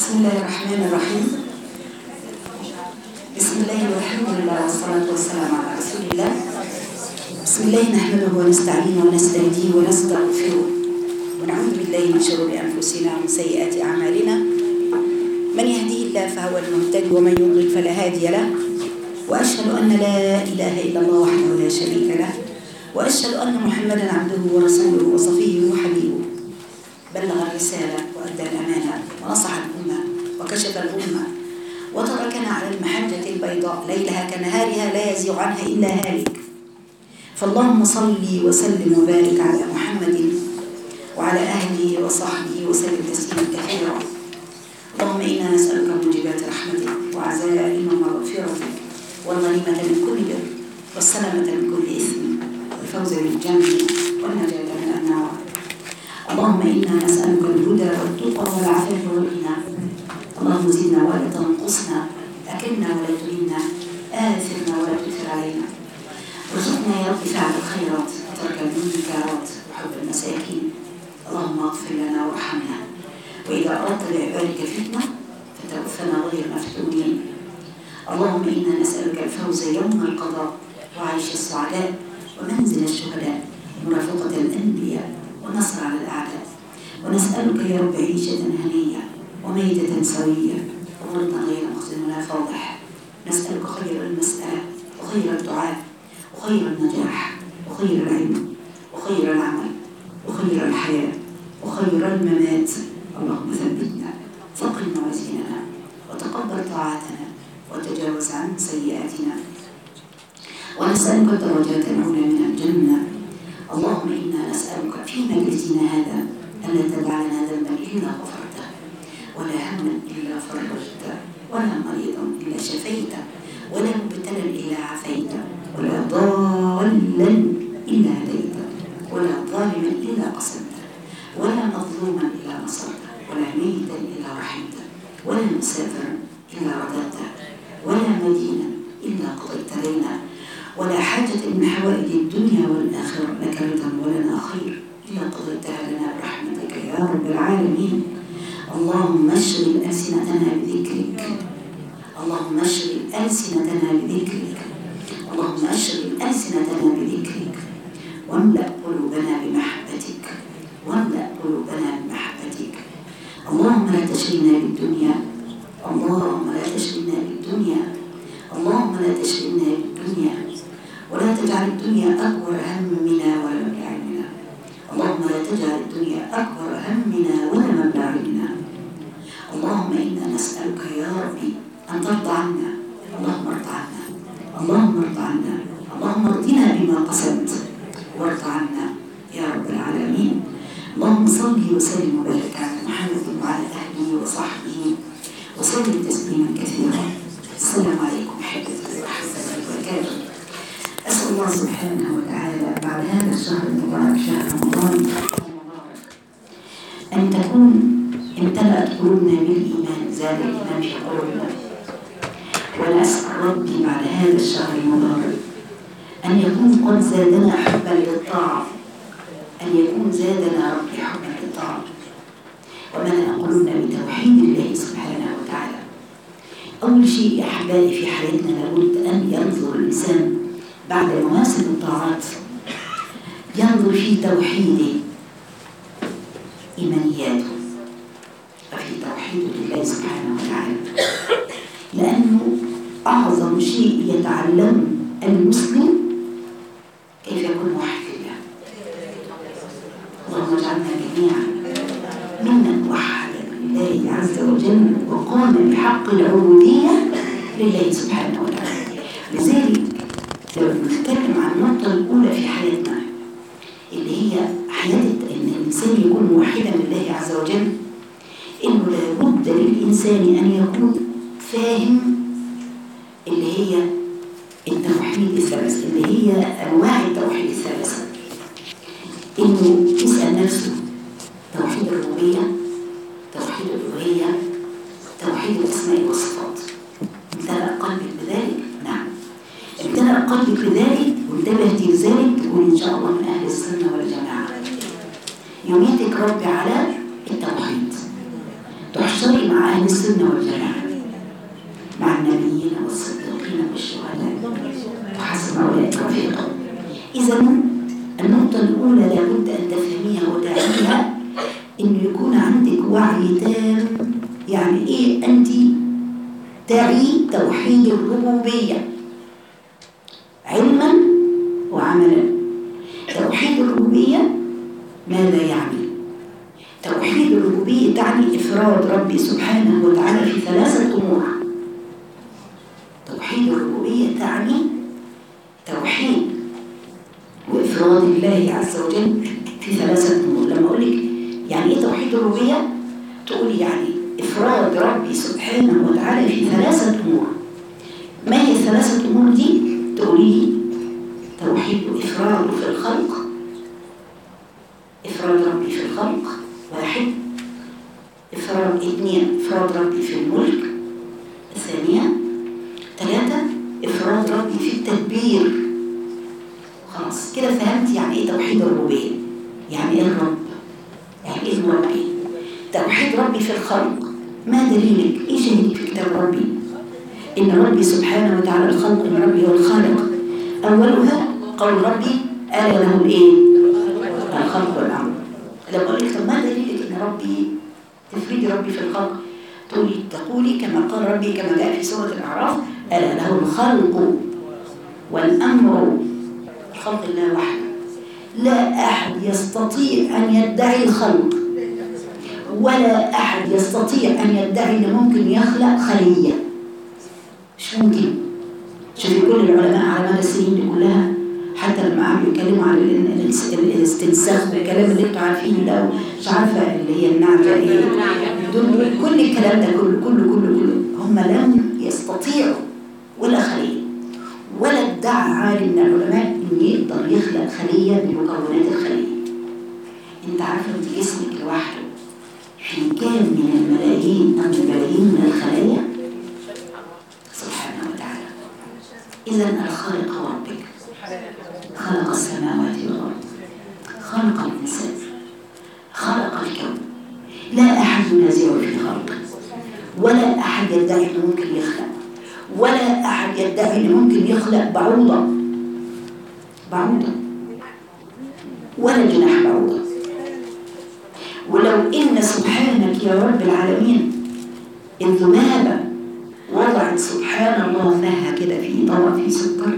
بسم الله الرحمن الرحيم بسم الله والحمد لله والصلاة والسلام على رسول الله بسم الله نحمده ونستعينه ونستهديه ونستغفره ونعوذ بالله من شرور أنفسنا ومن سيئات أعمالنا من يهديه الله فهو المهتدي ومن يضلل فلا هادي له وأشهد أن لا إله إلا الله وحده لا شريك له وأشهد أن محمدا عبده ورسوله وصفيه وحبيبه بلغ الرسالة وأدى الأمانة ونصح الأمة وكشف الأمة وتركنا على المحجة البيضاء ليلها كنهارها لا يزيغ عنها إلا هالك فاللهم صل وسلم وبارك على محمد وعلى أهله وصحبه وسلم تسليما كثيرا اللهم إنا نسألك موجبات رحمتك وعزائم مغفرتك والغنيمة من كل بر والسلامة من كل إثم والفوز بالجنة والنجاة من النار اللهم إنا نسألك الهدى والتقى والعفاف والغنى اللهم زدنا ولا تنقصنا أكلنا ولا تهنا آثرنا ولا تؤثر علينا ارزقنا يا رب فعل الخيرات وترك المنكرات وحب المساكين اللهم اغفر لنا وارحمنا وإذا أردت بعبادك فتنة فتوفنا غير مفتونين اللهم إنا نسألك الفوز يوم القضاء وعيش السعداء ومنزل الشهداء ومرافقة الأنبياء والنصر على الأعداء ونسألك يا رب عيشة هنية وميتة سوية ومرضا غير مخزن ولا فاضح نسألك خير المسألة وخير الدعاء وخير النجاح وخير العلم وخير العمل وخير الحياة وخير الممات اللهم ثبتنا فقل موازيننا وتقبل طاعاتنا وتجاوز عن سيئاتنا ونسألك الدرجات العلى من الجنة اللهم إنا نسألك في مجلسنا هذا ألا تدع لنا ذنبا إلا غفرته ولا هما إلا فرجته ولا مريضا إلا شفيته ولا مبتلا إلا عافيته ولا ضالا إلا هديته ولا ظالما إلا قسمته ولا مظلوما إلا نصرته ولا ميتا إلا رحمته ولا مسافرا إلا رددته ولا مدينا إلا قضيت لنا ولا حاجة من حوائج الدنيا والآخرة لك رضا ولنا خير إلا قضيتها لنا برحمتك يا رب العالمين اللهم اشغل ألسنتنا بذكرك اللهم اشغل ألسنتنا بذكرك اللهم اشغل ألسنتنا بذكرك واملأ قلوبنا بمحبتك واملأ قلوبنا بمحبتك اللهم لا تشغلنا بالدنيا اللهم لا تشغلنا بالدنيا اللهم لا تشغلنا بالدنيا ولا تجعل الدنيا أكبر همنا ولا مبلغ علمنا اللهم لا تجعل الدنيا أكبر همنا ولا مبلغ علمنا اللهم إنا نسألك يا ربي أن ترضى عنا اللهم ارض عنا اللهم ارض عنا اللهم ارضنا بما قسمت وارض عنا يا رب العالمين اللهم صل وسلم وبارك على محمد وعلى أهله وصحبه وسلم تسليما كثيرا السلام عليكم حبيبتي ورحمة الله وبركاته أسأل الله سبحانه وتعالى بعد هذا الشهر المبارك شهر رمضان المبارك أن تكون امتلأت قلوبنا بالإيمان زاد الإيمان في قلوبنا ونسأل ربي بعد هذا الشهر المبارك أن يكون قد زادنا حبا للطاعة أن يكون زادنا ربي حبا للطاعة وملأ قلوبنا بتوحيد الله سبحانه وتعالى أول شيء يا أحبائي في حياتنا لابد أن ينظر الإنسان بعد مواسم الطاعات ينظر في توحيده إيمانياته وفي توحيده لله سبحانه وتعالى لأنه أعظم شيء يتعلم المسلم كيف يكون واحد لله اللهم اجعلنا جميعا ممن وحد لله عز وجل وقام بحق العبودية لله سبحانه وتعالى لذلك لما بنتكلم عن النقطة الأولى في حياتنا اللي هي حياة إن الإنسان يكون موحدا لله عز وجل إنه لابد للإنسان أن يكون فاهم اللي هي التوحيد الثلاث اللي هي أنواع التوحيد الثلاثة إنه يسأل نفسه توحيد الربوبية توحيد الألوهية توحيد الأسماء والصفات امتلأ قلبك بذلك نعم امتلأ قلبك بذلك وانتبهتي لذلك تقول إن شاء الله من أهل السنة والجماعة يميتك ربي على التوحيد تحشر تحشري مع أهل السنة والجماعة مع النبيين والصديقين والشهداء وحسن أولئك رفيقا إذا النقطة الأولى لابد أن تفهميها وتعلميها إنه يكون عندك وعي تام يعني إيه أنت تعي توحيد الربوبية علما وعملا توحيد الربوبية ماذا يعني؟ توحيد الربوبية تعني إفراد ربي سبحانه وتعالى في ثلاثة أمور توحيد الربوبية تعني توحيد وإفراد الله عز وجل في ثلاثة أمور لما أقول لك يعني إيه توحيد الربوبية؟ تقولي يعني إفراد ربي سبحانه وتعالى في ثلاثة أمور ما هي الثلاثة أمور دي؟ تقولي لي توحيد إفراده في الخلق إفراد ربي في الخلق واحد إفراد اثنين إفراد ربي في الملك الثانية ثلاثة إفراد ربي في التدبير خلاص كده فهمت يعني إيه توحيد الربوبية يعني إيه الرب يعني إيه المربي توحيد ربي في الخلق ما دليلك إيه شهدك في كتاب ربي إن ربي سبحانه وتعالى الخلق إن ربي هو الخالق أولها قول ربي آل له الإيه الخلق والأمر لما أقول لك طب ما دليلك إن ربي تفريد ربي في الخلق تقولي تقولي كما قال ربي كما جاء في سورة الأعراف ألا له الخلق والأمر خلق الله وحده لا أحد يستطيع أن يدعي الخلق ولا أحد يستطيع أن يدعي أنه ممكن يخلق خلية مش ممكن شوفي كل العلماء على مدى السنين دي كلها حتى لما قعدوا يتكلموا عن ال- ال- الاستنساخ والكلام اللي انتوا عارفينه ده مش عارفه اللي هي النعجه ايه دول كل الكلام ده كله كله كله كله هم لم يستطيعوا ولا خليه ولا ادعى عالم من العلماء انه يقدر يخلق خليه بمكونات الخليه انت عارفه انت جسمك لوحده في كام من الملايين او الملايين من الخلايا سبحانه وتعالى اذا الخالق هو ربك خلق السماوات والارض خلق الانسان خلق الكون لا احد ينازعه في خلقه ولا احد يدعي انه ممكن يخلق ولا احد يدعي انه ممكن يخلق بعوضه بعوضه ولا جناح بعوضه ولو ان سبحانك يا رب العالمين الذنابه وضعت سبحان الله فيها كده في طبق فيه سكر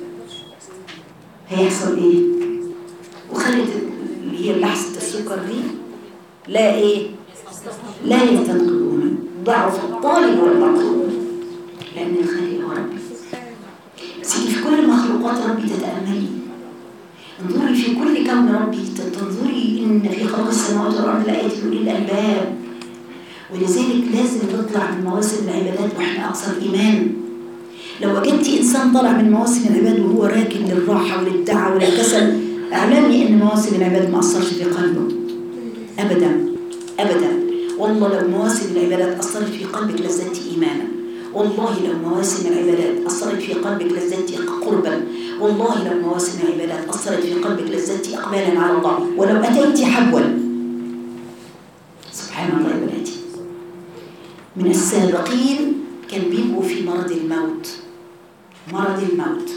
هيحصل ايه وخلت اللي هي لحظه السكر دي لا ايه لا يستنقذون ضعف الطالب والمطلوب لان الخالق هو ربي سيدي في كل مخلوقات ربي تتاملي انظري في كل كون ربي تنظري ان في خلق السماوات والارض لايات لاولي الالباب ولذلك لازم نطلع من مواسم العبادات واحنا اكثر ايمان لو وجدتي انسان طلع من مواسم العباد وهو راكن للراحه وللدعوه وللكسل اعلمي ان مواسم العباد ما اثرش في قلبه ابدا ابدا والله لو مواسم العبادات اثرت في قلبك لزدت ايمانا والله لو مواسم العبادات اثرت في قلبك لزدت قربا والله لو مواسم العبادات اثرت في قلبك لزدت اقبالا على الله ولو اتيت حبوا سبحان الله يا بناتي من السابقين كان بيبقوا في مرض الموت مرض الموت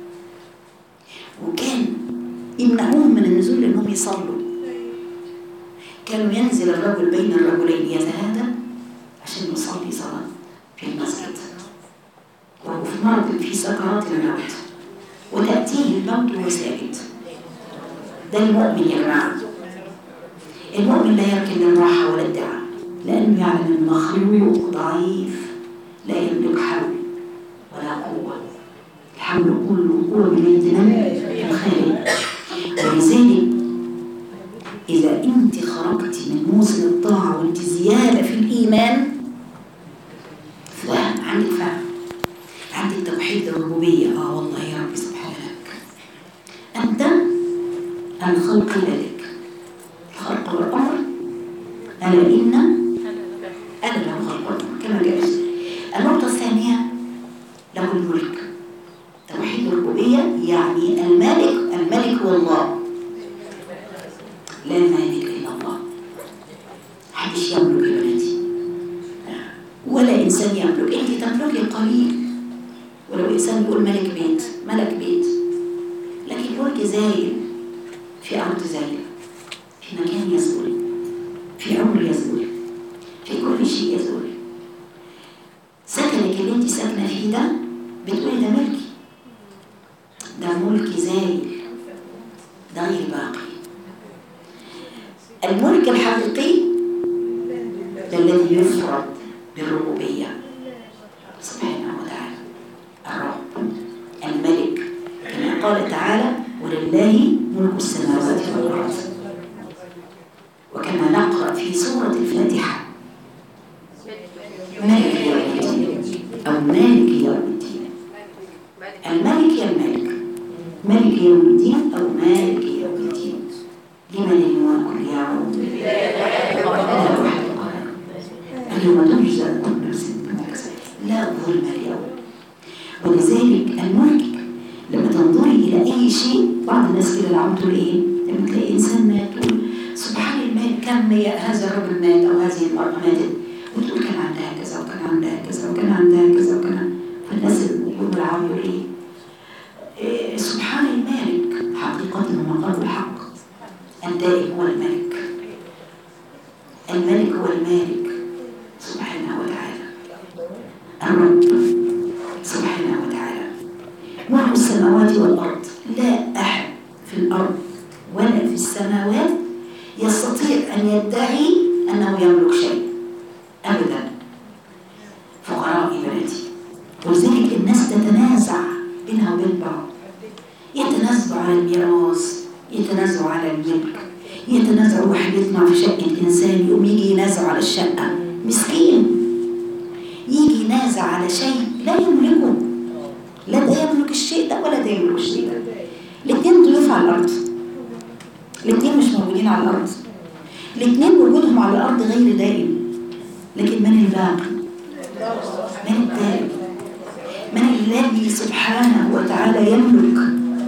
وكان يمنعوهم من النزول لانهم يصلوا كانوا ينزل الرجل بين الرجلين يتهادى عشان يصلي صلاة في المسجد وهو في مرض في سكرات الموت وتأتيه الموت وهو ساجد ده المؤمن يا جماعة المؤمن لا يركن للراحة ولا الدعاء لأنه يعلم المخلوق ضعيف لا يملك حول ولا قوة الحول كله قوة من الامتنان الخالق ولذلك إذا أنت خرجت من موسم الطاعة وأنت زيادة في الإيمان فهم عندك فهم عندك توحيد الربوبية آه والله يا رب سبحانك أنت الخلق لك الخلق والأمر ألا إن أنا له خلق والأمر كما جاء النقطة الثانية له الملك توحيد الربوبية يعني الملك الملك هو الله لا مالك إلا الله محدش يملك يا بناتي إنسان يملك أنت تملكي القليل ولو إنسان يقول ملك بيت ملك بيت لكن ملك زايل في أرض زايلة في مكان يزول في عمر يزول في كل شيء يزول سكنك اللي انت ساكنه فيه ده بتقولي ده ملكي ده ملك زايل ده غير باقي الملك الحقيقي ده الذي يفرض بالربوبية سبحانه وتعالى الرب الملك كما قال تعالى ولله ملك السماوات والأرض وكما نقرأ في سورة الفاتحة مالك يوم الدين أو مالك يوم الدين الملك يا الملك ملك يوم الدين أو مالك يوم الدين لمن الملك اليوم لا واحد قال اليوم تجزى كل نفس بما كسبت لا ظلم اليوم ولذلك الملك لما تنظري إلى أي شيء بعض الناس كده العام تقول إيه لما تلاقي إنسان مات تقول سبحان المال كم هذا الرجل مات أو هذه المرأة ماتت وتقول كان عندها كذا وكان عندها كذا وكان عندها كذا وكان فالناس يوم العام يقول إيه إيه، سبحان المالك حقيقة ومقام الحق الدائم هو الملك الملك هو المالك سبحانه وتعالى الرب سبحانه وتعالى ملك السماوات والأرض لا أحد في الأرض ولا في السماوات يستطيع أن يدعي أنه يملك شيء أبدا فقراء بناتي ولذلك الناس تتنازع بينها وبين بعض يتنازعوا على الميراث يتنازعوا على الملك يتنازعوا واحد يطمع في شقة إنسان يقوم يجي ينازع على الشقة مسكين يجي ينازع على شيء لا يملكه لا ده يملك الشيء ده ولا ده يملك الشيء ده الاثنين ضيوف على الأرض الاثنين مش موجودين على الأرض الاثنين وجودهم على الأرض غير دائم لكن من الباقي من الدائم من الذي سبحانه وتعالى يملك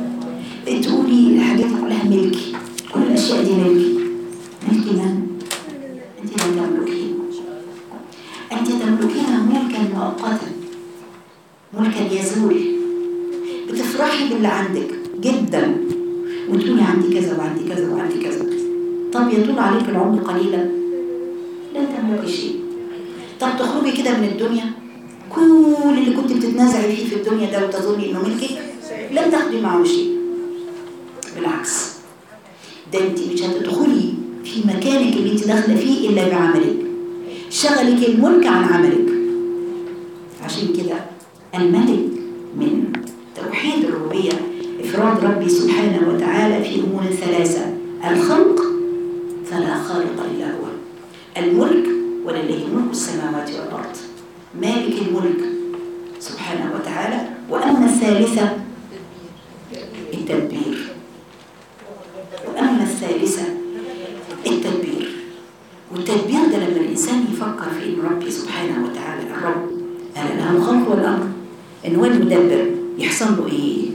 تقولي الحاجات دي كلها ملكي كل الأشياء دي ملكي ملكي من؟ أنت لا تملكين أنت تملكين ملكا مؤقتا ملكا يزول بتفرحي باللي عندك جدا وتقولي عندي كذا وعندي كذا وعندي كذا طب يطول عليك العمر قليلا لن تملكي شيء طب تخرجي كده من الدنيا كل اللي كنت بتتنازعي فيه في الدنيا ده وتظني انه ملكك لن تاخدي معه شيء بالعكس ده انت مش هتدخلي في مكانك اللي انت داخله فيه الا بعملك شغلك الملك عن عملك عشان كده الملك من توحيد الربوبيه افراد ربي سبحانه وتعالى في امور ثلاثه الخلق فلا خالق الا هو الملك ولله ملك السماوات والارض مالك الملك سبحانه وتعالى واما الثالثه التدبير وأما الثالثة التدبير والتدبير ده لما الإنسان يفكر في إن ربي سبحانه وتعالى الرب أنا له الخلق والأمر إن هو المدبر يحصل له إيه؟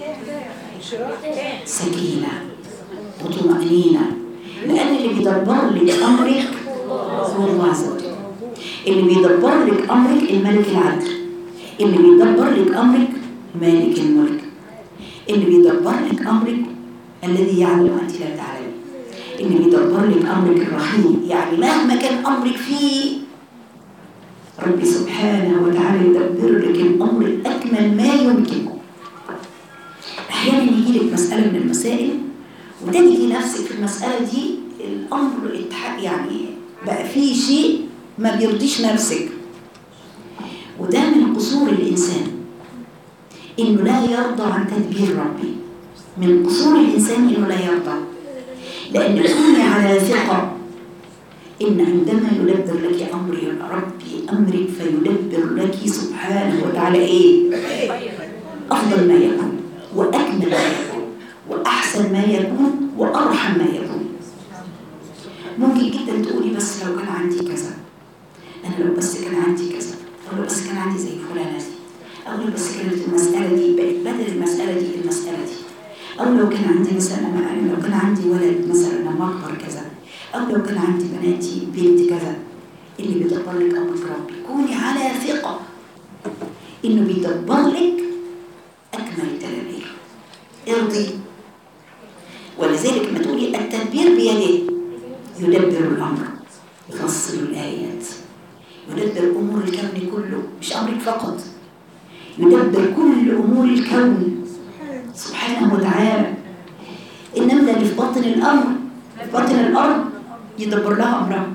سكينة وطمأنينة لأن اللي بيدبر لك أمرك هو الله عز وجل اللي بيدبر لك أمرك الملك العدل اللي بيدبر لك أمرك مالك الملك اللي بيدبر لك أمرك الذي يعلم أنت لا تعلمين اللي بيدبر لك أمرك الرحيم يعني مهما كان أمرك فيه ربي سبحانه وتعالى يدبر لك الأمر الأكمل ما يمكن أحيانا يجي لك مسألة من المسائل وتجدي نفسك في المسألة دي الأمر اتح- يعني بقى فيه شيء ما بيرضيش نفسك وده من قصور الإنسان إنه لا يرضى عن تدبير ربي من قصور الإنسان إنه لا يرضى لأن كوني على ثقة إن عندما يدبر لك أمر ربي أمرك فيدبر لك سبحانه وتعالى إيه؟ أفضل ما يكون وأكمل ما يكون وأحسن ما يكون وأرحم ما يكون ممكن جدا تقولي بس لو كان عندي كذا أنا لو بس كان عندي كذا أو لو بس كان عندي زي فلانة دي أو لو بس كانت المسألة دي بقت بدل المسألة دي المسألة دي أو لو كان عندي مثلا أنا لو كان عندي ولد مثلا لما أكبر كذا أو لو كان عندي بناتي بنت كذا اللي بيدبر لك امرك ربي كوني على ثقه انه بيدبر لك اكمل التدابير ارضي ولذلك ما تقولي التدبير بيده يدبر الامر يفصل الايات يدبر امور الكون كله مش امرك فقط يدبر كل امور الكون سبحانه وتعالى النمله اللي في باطن الامر في باطن الارض يدبر لها امرها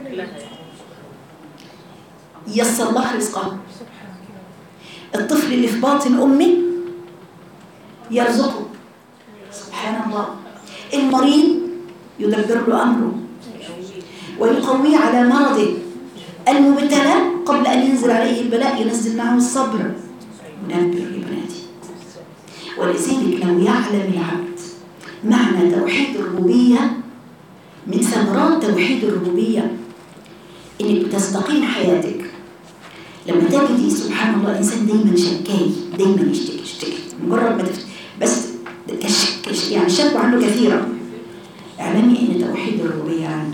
ييسر لها رزقها الطفل اللي في باطن امه يرزقه سبحان الله المريض يدبر له امره ويقويه على مرضه المبتلى قبل ان ينزل عليه البلاء ينزل معه الصبر منبر لبناتي ولذلك لو يعلم العبد معنى توحيد الربوبيه من ثمرات توحيد الربوبيه انك تستقيم حياتك لما تجدي سبحان الله الانسان دايما شكاي دايما يشتكي يشتكي مجرد ما تفت... بس كش... كش... يعني الشكوى عنده كثيره اعلمي ان توحيد الربوبيه عنده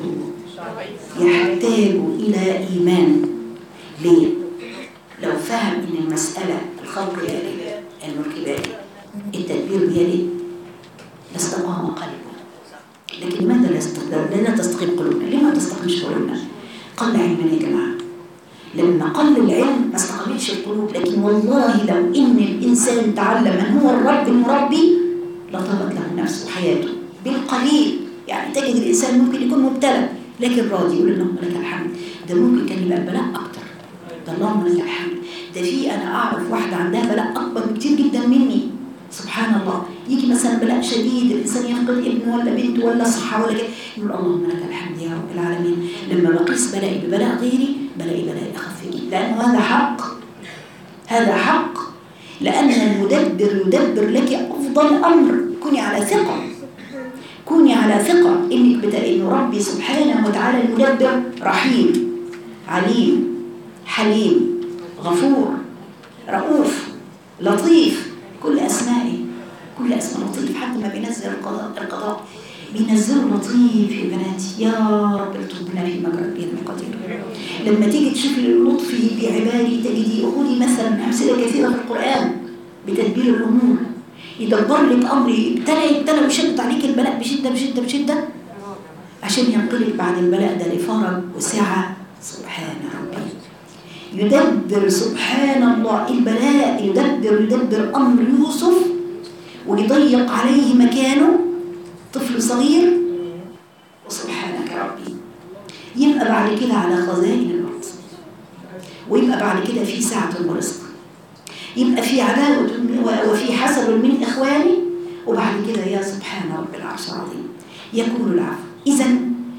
يحتاج الى ايمان ليه لو فهم ان المساله الخلق بيده الملك بيده التدبير بيده لاستقام قلبه لكن لماذا لا يست- لا تستقيم قلوبنا ليه ما تستقيمش قلوبنا قل علمنا يا جماعه لما قل العلم ما استقامتش القلوب لكن والله لو ان الانسان تعلم من هو الرب المربي لطابت له نفسه وحياته بالقليل يعني تجد الانسان ممكن يكون مبتلى لكن راضي يقول اللهم لك الحمد ده ممكن كان يبقى البلاء اكتر ده اللهم لك الحمد ده في انا اعرف واحده عندها بلاء اكبر بكتير جدا مني سبحان الله يجي مثلا بلاء شديد الانسان يفقد ابنه ولا بنته ولا صحه ولا كده يقول اللهم لك الحمد يا رب العالمين لما بقيس بلائي ببلاء غيري بلاقي بلاء اخف جدا لانه هذا حق هذا حق لان المدبر يدبر لك افضل امر كوني على ثقه كوني على ثقه انك بتا... ان ربي سبحانه وتعالى المدبر رحيم عليم حليم غفور رؤوف لطيف كل اسمائه كل اسماء لطيف حتى ما بينزل القضاء القضاء بينزله لطيف يا بناتي يا رب التوبنا في مجرى بين القدير لما تيجي تشوفي لطفه بعبادي تجدي خذي مثلا امثله كثيره في القران بتدبير الامور يدبر لك امر ابتلى يبتلى ويشد عليك البلاء بشده بشده بشده عشان ينقلك بعد البلاء ده لفرج وسعه سبحان ربي يدبر سبحان الله البلاء يدبر يدبر امر يوسف ويضيق عليه مكانه طفل صغير وسبحانك ربي يبقى بعد كده على خزائن الارض ويبقى بعد كده في سعه ورزق يبقى في عداوه وفي حسب من اخواني وبعد كده يا سبحان رب العرش العظيم يكون العفو اذا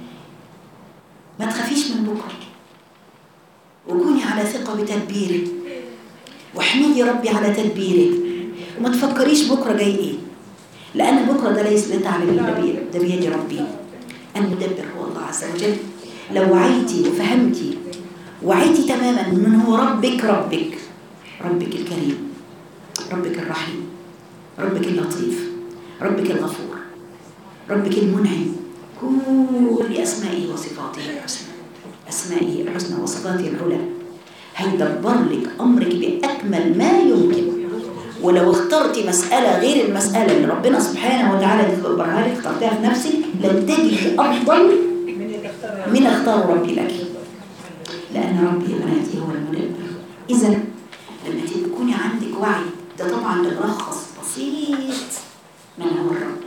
ما تخافيش من بكره وكوني على ثقه بتدبيره واحمدي ربي على تدبيره وما تفكريش بكره جاي ايه لان بكره ده ليس لتعلم النبي ده بيد ربي المدبر هو الله عز وجل لو وعيتي وفهمتي وعيتي تماما من هو ربك ربك ربك الكريم ربك الرحيم ربك اللطيف ربك الغفور ربك المنعم كل أسمائه وصفاته الحسنى أسمائه الحسنى وصفاته العلى هيدبر لك أمرك بأكمل ما يمكن ولو اخترتي مسألة غير المسألة اللي ربنا سبحانه وتعالى يدبرها لك اخترتها في نفسك لن تجد أفضل من اختار ربي لك لأن ربي يا بناتي هو المدبر إذا لما تكوني عندك وعي ده طبعا ده ملخص بسيط من هو الرب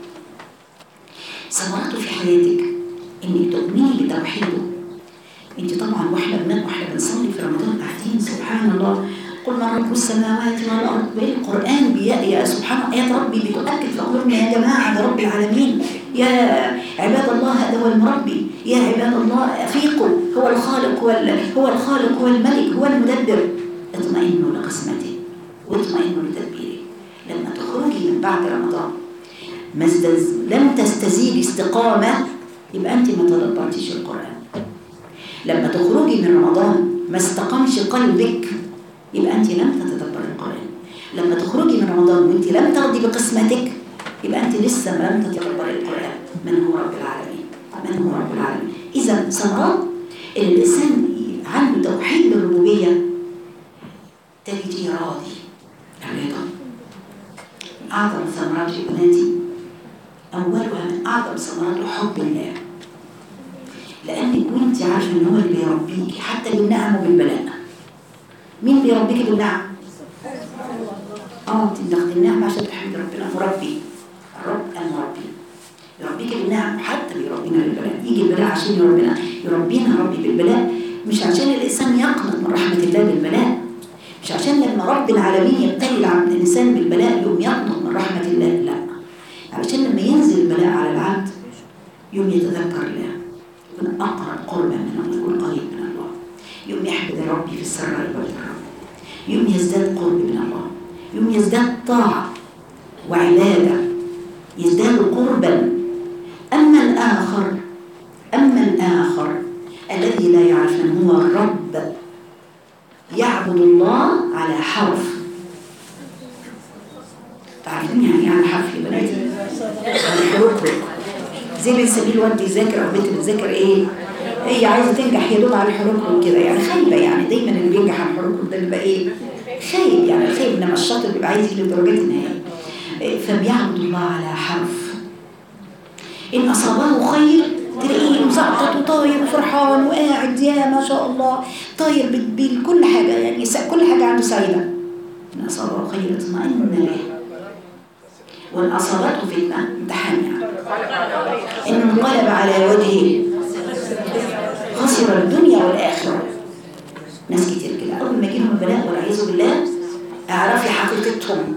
ثمرته في حياتك انك تؤمني بتوحيده انت طبعا واحنا بنام واحنا بنصلي في رمضان قاعدين سبحان الله قل من رب السماوات والارض القران بيا سبحان الله ايات ربي بتؤكد في قلوبنا يا جماعه ده رب العالمين يا عباد الله هذا هو المربي يا عباد الله افيقوا هو الخالق وال هو الخالق هو الملك هو المدبر اطمئنوا لقسمته واطمئنوا لتدبيره لما تخرجي من بعد رمضان ما استز... لم تستزيد استقامة يبقى أنت ما تدبرتيش القرآن لما تخرجي من رمضان ما استقامش قلبك يبقى أنت لم تتدبر القرآن لما تخرجي من رمضان وأنت لم ترضي بقسمتك يبقى أنت لسه ما لم تتدبر القرآن من هو رب العالمين من هو رب العالمين إذا ثمرات الإنسان عنده تجدي راضي الرضا من أعظم ثمرات بناتي أولها من أعظم ثمرات حب الله لأنك وأنت عارفة إن هو اللي بيربيكي حتى بالنعم وبالبلاء مين بيربيكي بالنعم؟ اه انت بتاخدي النعمة عشان تحمدي ربنا مربي الرب المربي يربيك بالنعم حتى بيربينا بالبلاء يجي البلاء عشان يربينا يربينا ربي بالبلاء مش عشان الإنسان يقنط من رحمة الله بالبلاء مش عشان لما رب العالمين يبتلي العبد الإنسان بالبلاء يوم يقنط من رحمة الله لا علشان لما ينزل البلاء على العبد يوم يتذكر الله يكون أقرب قربا من الله يكون قريب من الله يوم يحمد ربي في السراء والضراء يوم يزداد قرب من الله يوم يزداد طاعة وعبادة يزداد قربا أما الآخر أما الآخر الذي لا يعرف من هو الرب يعبد الله على حرف تعرفين يعني ايه على حرف يا بناتي؟ على حروف زي بنسميه الواد بيذاكر او بنت بتذاكر ايه؟ هي عايزه تنجح يا دوب على الحروف كده يعني خايبه يعني دايما اللي بينجح على الحروف ده بيبقى ايه؟ خايب يعني خايب انما الشاطر بيبقى عايز يجيب درجات النهائيه فبيعبد الله على حرف إن أصابه خير تلاقيه مزقطط وطاير وفرحان وقاعد يا ما شاء الله طاير بال- بكل حاجة يعني س- كل حاجة عنده سعيدة إن أصابه خير اطمئن به وإن أصابته فتنة امتحان يعني إن انقلب على وجهه خسر الدنيا والآخرة ناس كتير كده أول ما يجيلهم البلاء والعياذ بالله اعرفي حقيقتهم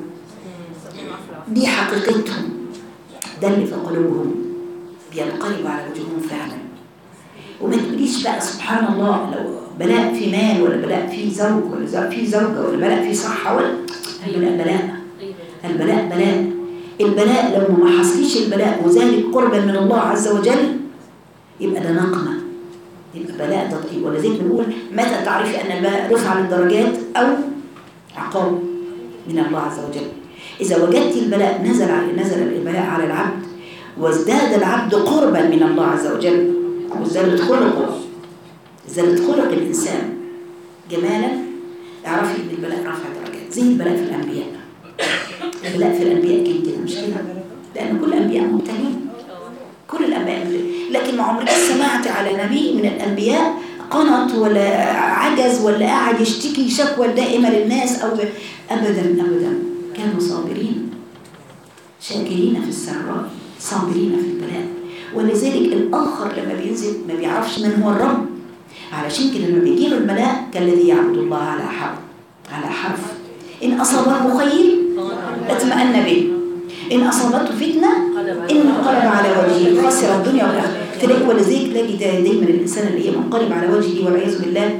دي حقيقتهم ده اللي في قلوبهم بينقلب على وجوههم فعلا وما تقوليش بقى سبحان الله لو بلاء في مال ولا بلاء في زوج ولا زو- في زوجة ولا بلاء في صحة ولا البلاء بلاء البلاء بلاء البلاء لو ما حصليش البلاء وذلك قربا من الله عز وجل يبقى ده نقمة يبقى بلاء ده طيب ولذلك بنقول متى تعرفي أن البلاء رفع للدرجات أو عقاب من الله عز وجل إذا وجدت البلاء نزل على نزل البلاء على العبد وازداد العبد قربا من الله عز وجل وازدادت خلقه ازدادت خلق الإنسان جمالا اعرفي ان البلاء رفع درجات زي البلاء في الأنبياء البلاء في الأنبياء كان كده مش كده لأن كل الأنبياء مبتلين كل الأنبياء مبتلين لكن ما عمرك سمعت على نبي من الأنبياء قنط ولا عجز ولا قاعد يشتكي شكوى دائمة للناس أو أبدا أبدا كانوا صابرين شاكرين في السراء صابرين في البلاء ولذلك الآخر لما بينزل ما بيعرفش من هو الرب علشان كده لما بيجي له البلاء كالذي يعبد الله على حرف على حرف إن أصابه خير اطمأن به إن أصابته فتنة إن انقلب على وجهه خسر الدنيا والآخرة تلاقي ولذلك تلاقي دا- دايما الإنسان اللي هي منقلب على وجهه والعياذ بالله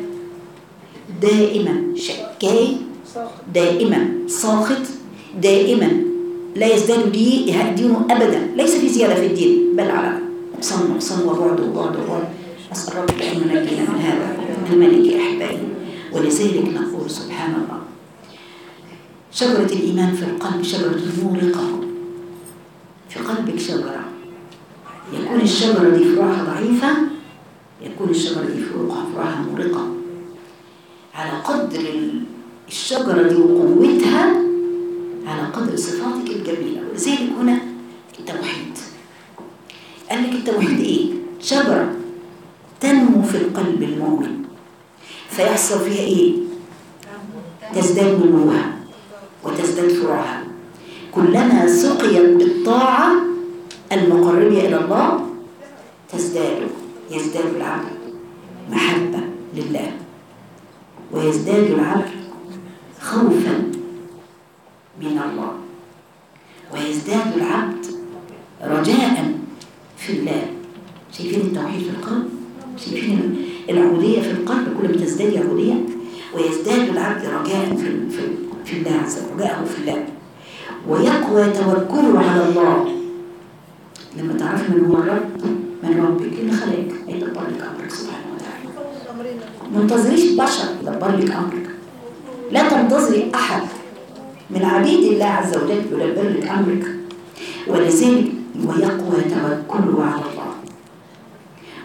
دائما شكاي دائما ساخط دائما لا يزداد دي دينه أبدا ليس في زيادة في الدين بل على نقصان نقصان وبعد وبعد وبعد أسأل ربك أن ينجينا من هذا الملك يا أحبائي ولذلك نقول سبحان الله شجرة الإيمان في القلب شجرة مورقة في قلبك شجرة يكون الشجرة دي فروعها ضعيفة يكون الشجرة دي فروعها فروعها مورقة على قدر ال- الشجرة دي وقوتها على قدر صفاتك الجميلة ولذلك هنا التوحيد قال لك التوحيد ايه؟ شجرة تنمو في القلب المؤمن فيحصل فيها ايه؟ تزداد نموها وتزداد فروعها كلما سقيت بالطاعة المقربة إلى الله تزداد يزداد العبد محبة لله ويزداد العبد خوفا من الله ويزداد العبد رجاء في الله شايفين التوحيد في القلب شايفين العبودية في القلب كل ما تزداد عبودية ويزداد العبد رجاء في في في الله عز وجل رجاءه في الله ويقوى توكله على الله لما تعرف من هو الرب من ربك اللي خلقك يدبر لك امرك سبحانه وتعالى ما تنتظريش بشر يدبر لك امرك لا تنتظري احد من عبيد الله عز وجل يدبر لك امرك ولذلك ويقوى توكله على الله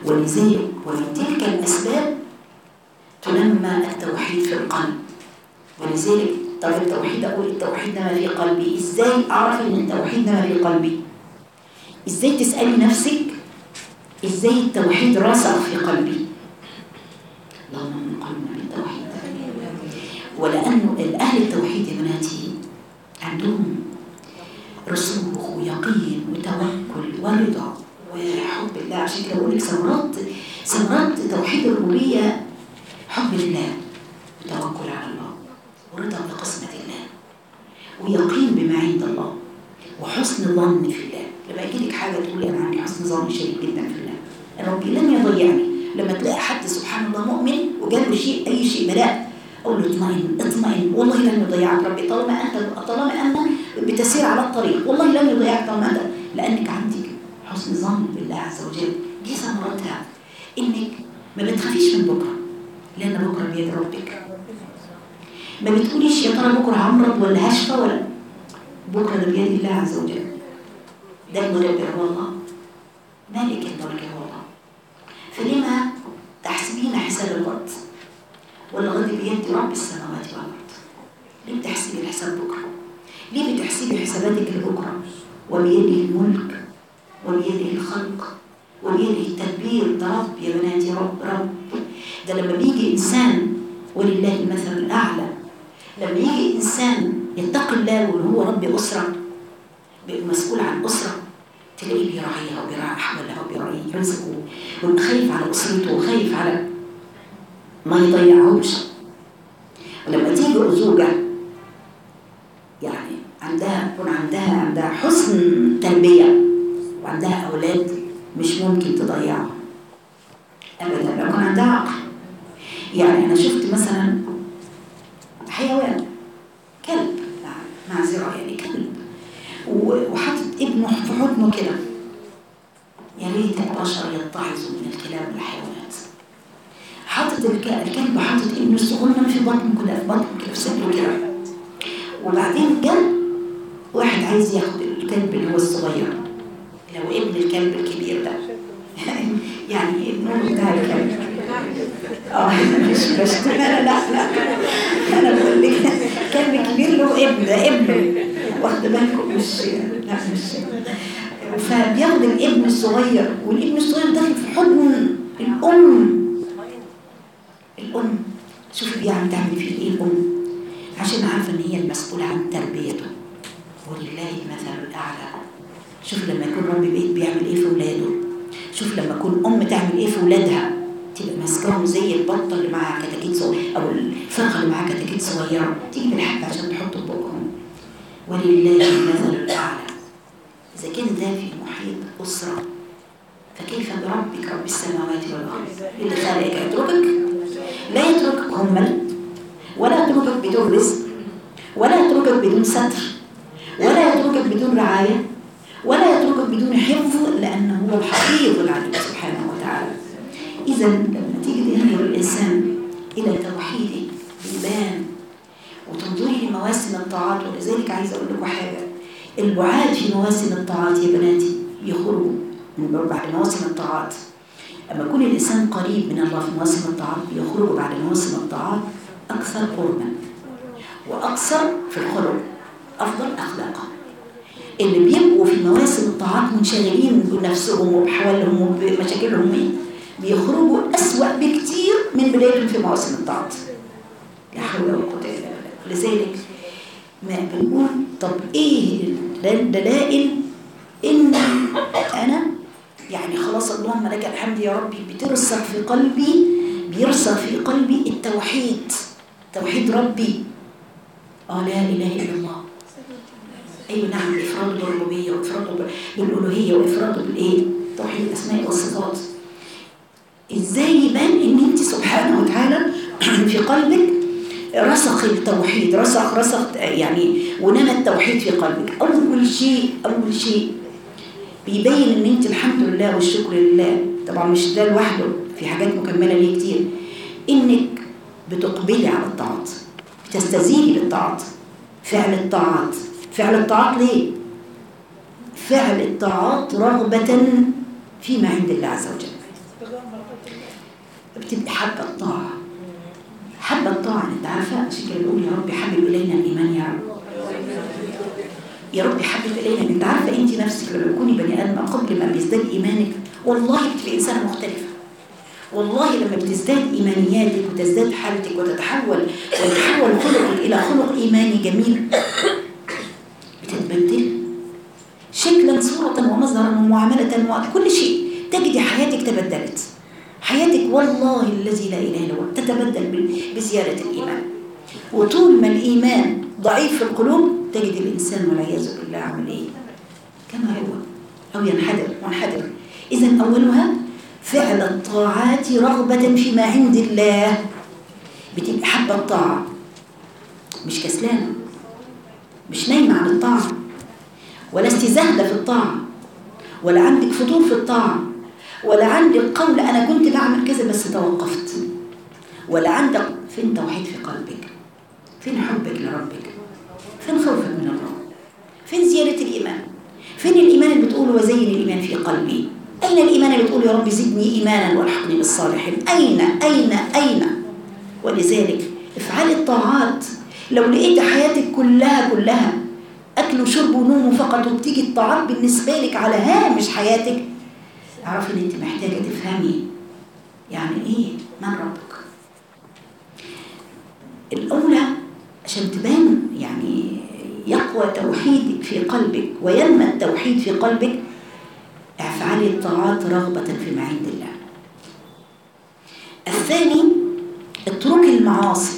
ولذلك ومن تلك الاسباب تنمى التوحيد في القلب ولذلك طب التوحيد أقول التوحيد نما في قلبي إزاي أعرف إن التوحيد نما في قلبي إزاي تسألي نفسك إزاي التوحيد راسخ في قلبي اللهم من قلبنا بالتوحيد ولأنه الأهل التوحيد يا بناتي عندهم رسوخ ويقين وتوكل ورضا وحب الله عشان كده بقول لك ثمرات ثمرات توحيد الربوبيه حب الله وتوكل على الله ورضا بقسمة الله ويقين بما عند الله وحسن ظن في الله لما يجي لك حاجه تقولي انا عندي حسن ظن شديد جدا في الله ربي لن يضيعني لما تلاقي حد سبحان الله مؤمن وجاله شيء اي شيء بلاء اقول له اطمئن اطمئن والله لن يضيعك ربي طالما انت طالما انت بتسير على الطريق والله لن يضيعك طالما انت لانك عندك حسن ظن بالله عز وجل دي ثمرتها انك ما بتخافيش من بكره لان بكره بيد ربك ما بتقوليش يا ترى بكره همرض ولا هشفى ولا بكره ده بيد الله عز وجل ده المدبر هو الله مالك الملك هو الله فلما تحسبين حساب الغد والغد بيد رب السماوات والارض ليه بتحسبي الحساب بكره ليه بتحسبي حساباتك لبكره وبيده الملك وبيده الخلق وبيده التدبير ده رب يا بناتي رب رب ده لما بيجي انسان ولله المثل الاعلى لما يجي انسان يتقي الله وهو رب اسره بيبقى مسؤول عن اسره تلاقيه بيراعيها وبيراعي احوالها وبيراعي رزقه ويبقى خايف على اسرته وخايف على ما يضيعهمش ولما تيجي زوجه يعني عندها يكون عندها عندها حسن تربيه وعندها اولاد مش ممكن تضيعهم ابدا لو كان عندها عقل يعني انا شفت مثلا حيوان كلب معذره يعني كلب وحاطط ابنه في حضنه كده يا ريت البشر يتعظوا من الكلاب والحيوانات حاطط الكلب حاطط ابنه الصغنن في بطنه كده في بطنه كده في صدره كده وبعدين جه واحد عايز ياخد الكلب اللي هو الصغير لو ابن الكلب الكبير ده يعني ابنه بتاع الكلب اه مش بشتغل لا لا لا انا بقول لك كلب كبير له ابن ده ابنه واخد بالكم مش لا مش فبياخد الابن الصغير والابن الصغير داخل في حضن الام الام شوفي بيعمل تعمل فيه ايه الام عشان عارفه ان هي المسؤوله عن تربيته ولله المثل الاعلى شوف لما يكون رب بيت بيعمل ايه في ولاده شوف لما يكون ام تعمل ايه في ولادها تبقى ماسكاهم زي البطه اللي معاها كتاكيت صغيره او الفرخه اللي معاها كتاكيت صغيره تيجي بالحبه عشان تحطه في بقهم ولله المثل الاعلى اذا كان ده في محيط اسره فكيف بربك رب السماوات والارض اللي خلقك يتركك لا يتركك همل ولا يتركك بدون رزق ولا يتركك بدون ستر ولا يتركك بدون رعايه ولا يتركك بدون حفظ لأنه هو الحفيظ العليم سبحانه وتعالى إذا لما تيجي تنظر الإنسان إلى توحيده بالبان وتنظري لمواسم الطاعات ولذلك عايزة أقول لكم حاجة البعاد في مواسم الطاعات يا بناتي يخرجوا من بعد مواسم الطاعات أما يكون الإنسان قريب من الله في مواسم الطاعات بيخرجوا بعد مواسم الطاعات أكثر قربا وأكثر في الخلق أفضل أخلاقا اللي بيبقوا في مواسم الطاعات منشغلين بنفسهم وبحوالهم وبمشاكلهم بيخرجوا أسوأ بكتير من بدايتهم في مواسم الطاعات لا حول ولا قوة إلا بالله لذلك ما بنقول طب إيه الدلائل إن أنا يعني خلاص اللهم لك الحمد يا ربي بترسخ في قلبي بيرسخ في قلبي التوحيد توحيد ربي اه لا اله الا الله ايوه نعم افراده بالربوبيه وافراده بالالوهيه وافراده بالايه توحيد الاسماء والصفات ازاي يبان ان انت سبحانه وتعالى في قلبك رسخ التوحيد رسخ رسخ يعني ونمى التوحيد في قلبك اول شيء اول شيء بيبين ان انت الحمد لله والشكر لله طبعا مش ده لوحده في حاجات مكمله ليه كتير انك بتقبلي على الطاعات بتستزيدي بالطاعات فعل الطاعات فعل الطاعات ليه فعل الطاعات رغبة فيما عند الله عز وجل بتبقى حابة الطاعة حابة حب الطاعة انت عارفة عشان كده بقول يا رب حبب إلينا الإيمان يا رب يا رب حبب إلينا انت عارفة انت نفسك لما تكوني بني آدم قبل ما بيزداد إيمانك والله بتبقي إنسانة مختلفة والله لما بتزداد إيمانياتك وتزداد حالتك وتتحول ويتحول خلقك إلى خلق إيماني جميل بتتبدل شكلا صورة ومظهرا ومعاملة وكل شيء تجدي حياتك تبدلت حياتك والله الذي لا إله إلا هو تتبدل بال- بزيادة الإيمان وطول ما الإيمان ضعيف في القلوب تجد الإنسان والعياذ بالله عامل إيه كما هو أو ينحدر منحدر إذا أولها فعل الطاعات رغبة فيما عند الله بتبقى حابة الطاعة مش كسلانة مش نايمة عن الطاعة ولا استزهد في الطاعة ولا عندك فضول في الطاعة ولا عندك قول أنا كنت بعمل كذا بس توقفت ولا عندك فين توحيد في قلبك فين حبك لربك فين خوفك من الله فين زيادة الإيمان فين الإيمان اللي بتقول وزين الإيمان في قلبي أين الإيمان اللي بتقول يا رب زدني إيمانا والحقني بالصالحين أين أين أين ولذلك افعلي الطاعات لو لقيت حياتك كلها كلها أكل وشرب ونوم فقط وبتيجي الطاعات بالنسبة لك على هامش حياتك اعرفي ان انت محتاجة تفهمي يعني ايه من ربك الأولى عشان تبان يعني يقوى توحيدك في قلبك وينمى التوحيد في قلبك افعلي الطاعات رغبة فيما عند الله الثاني اترك المعاصي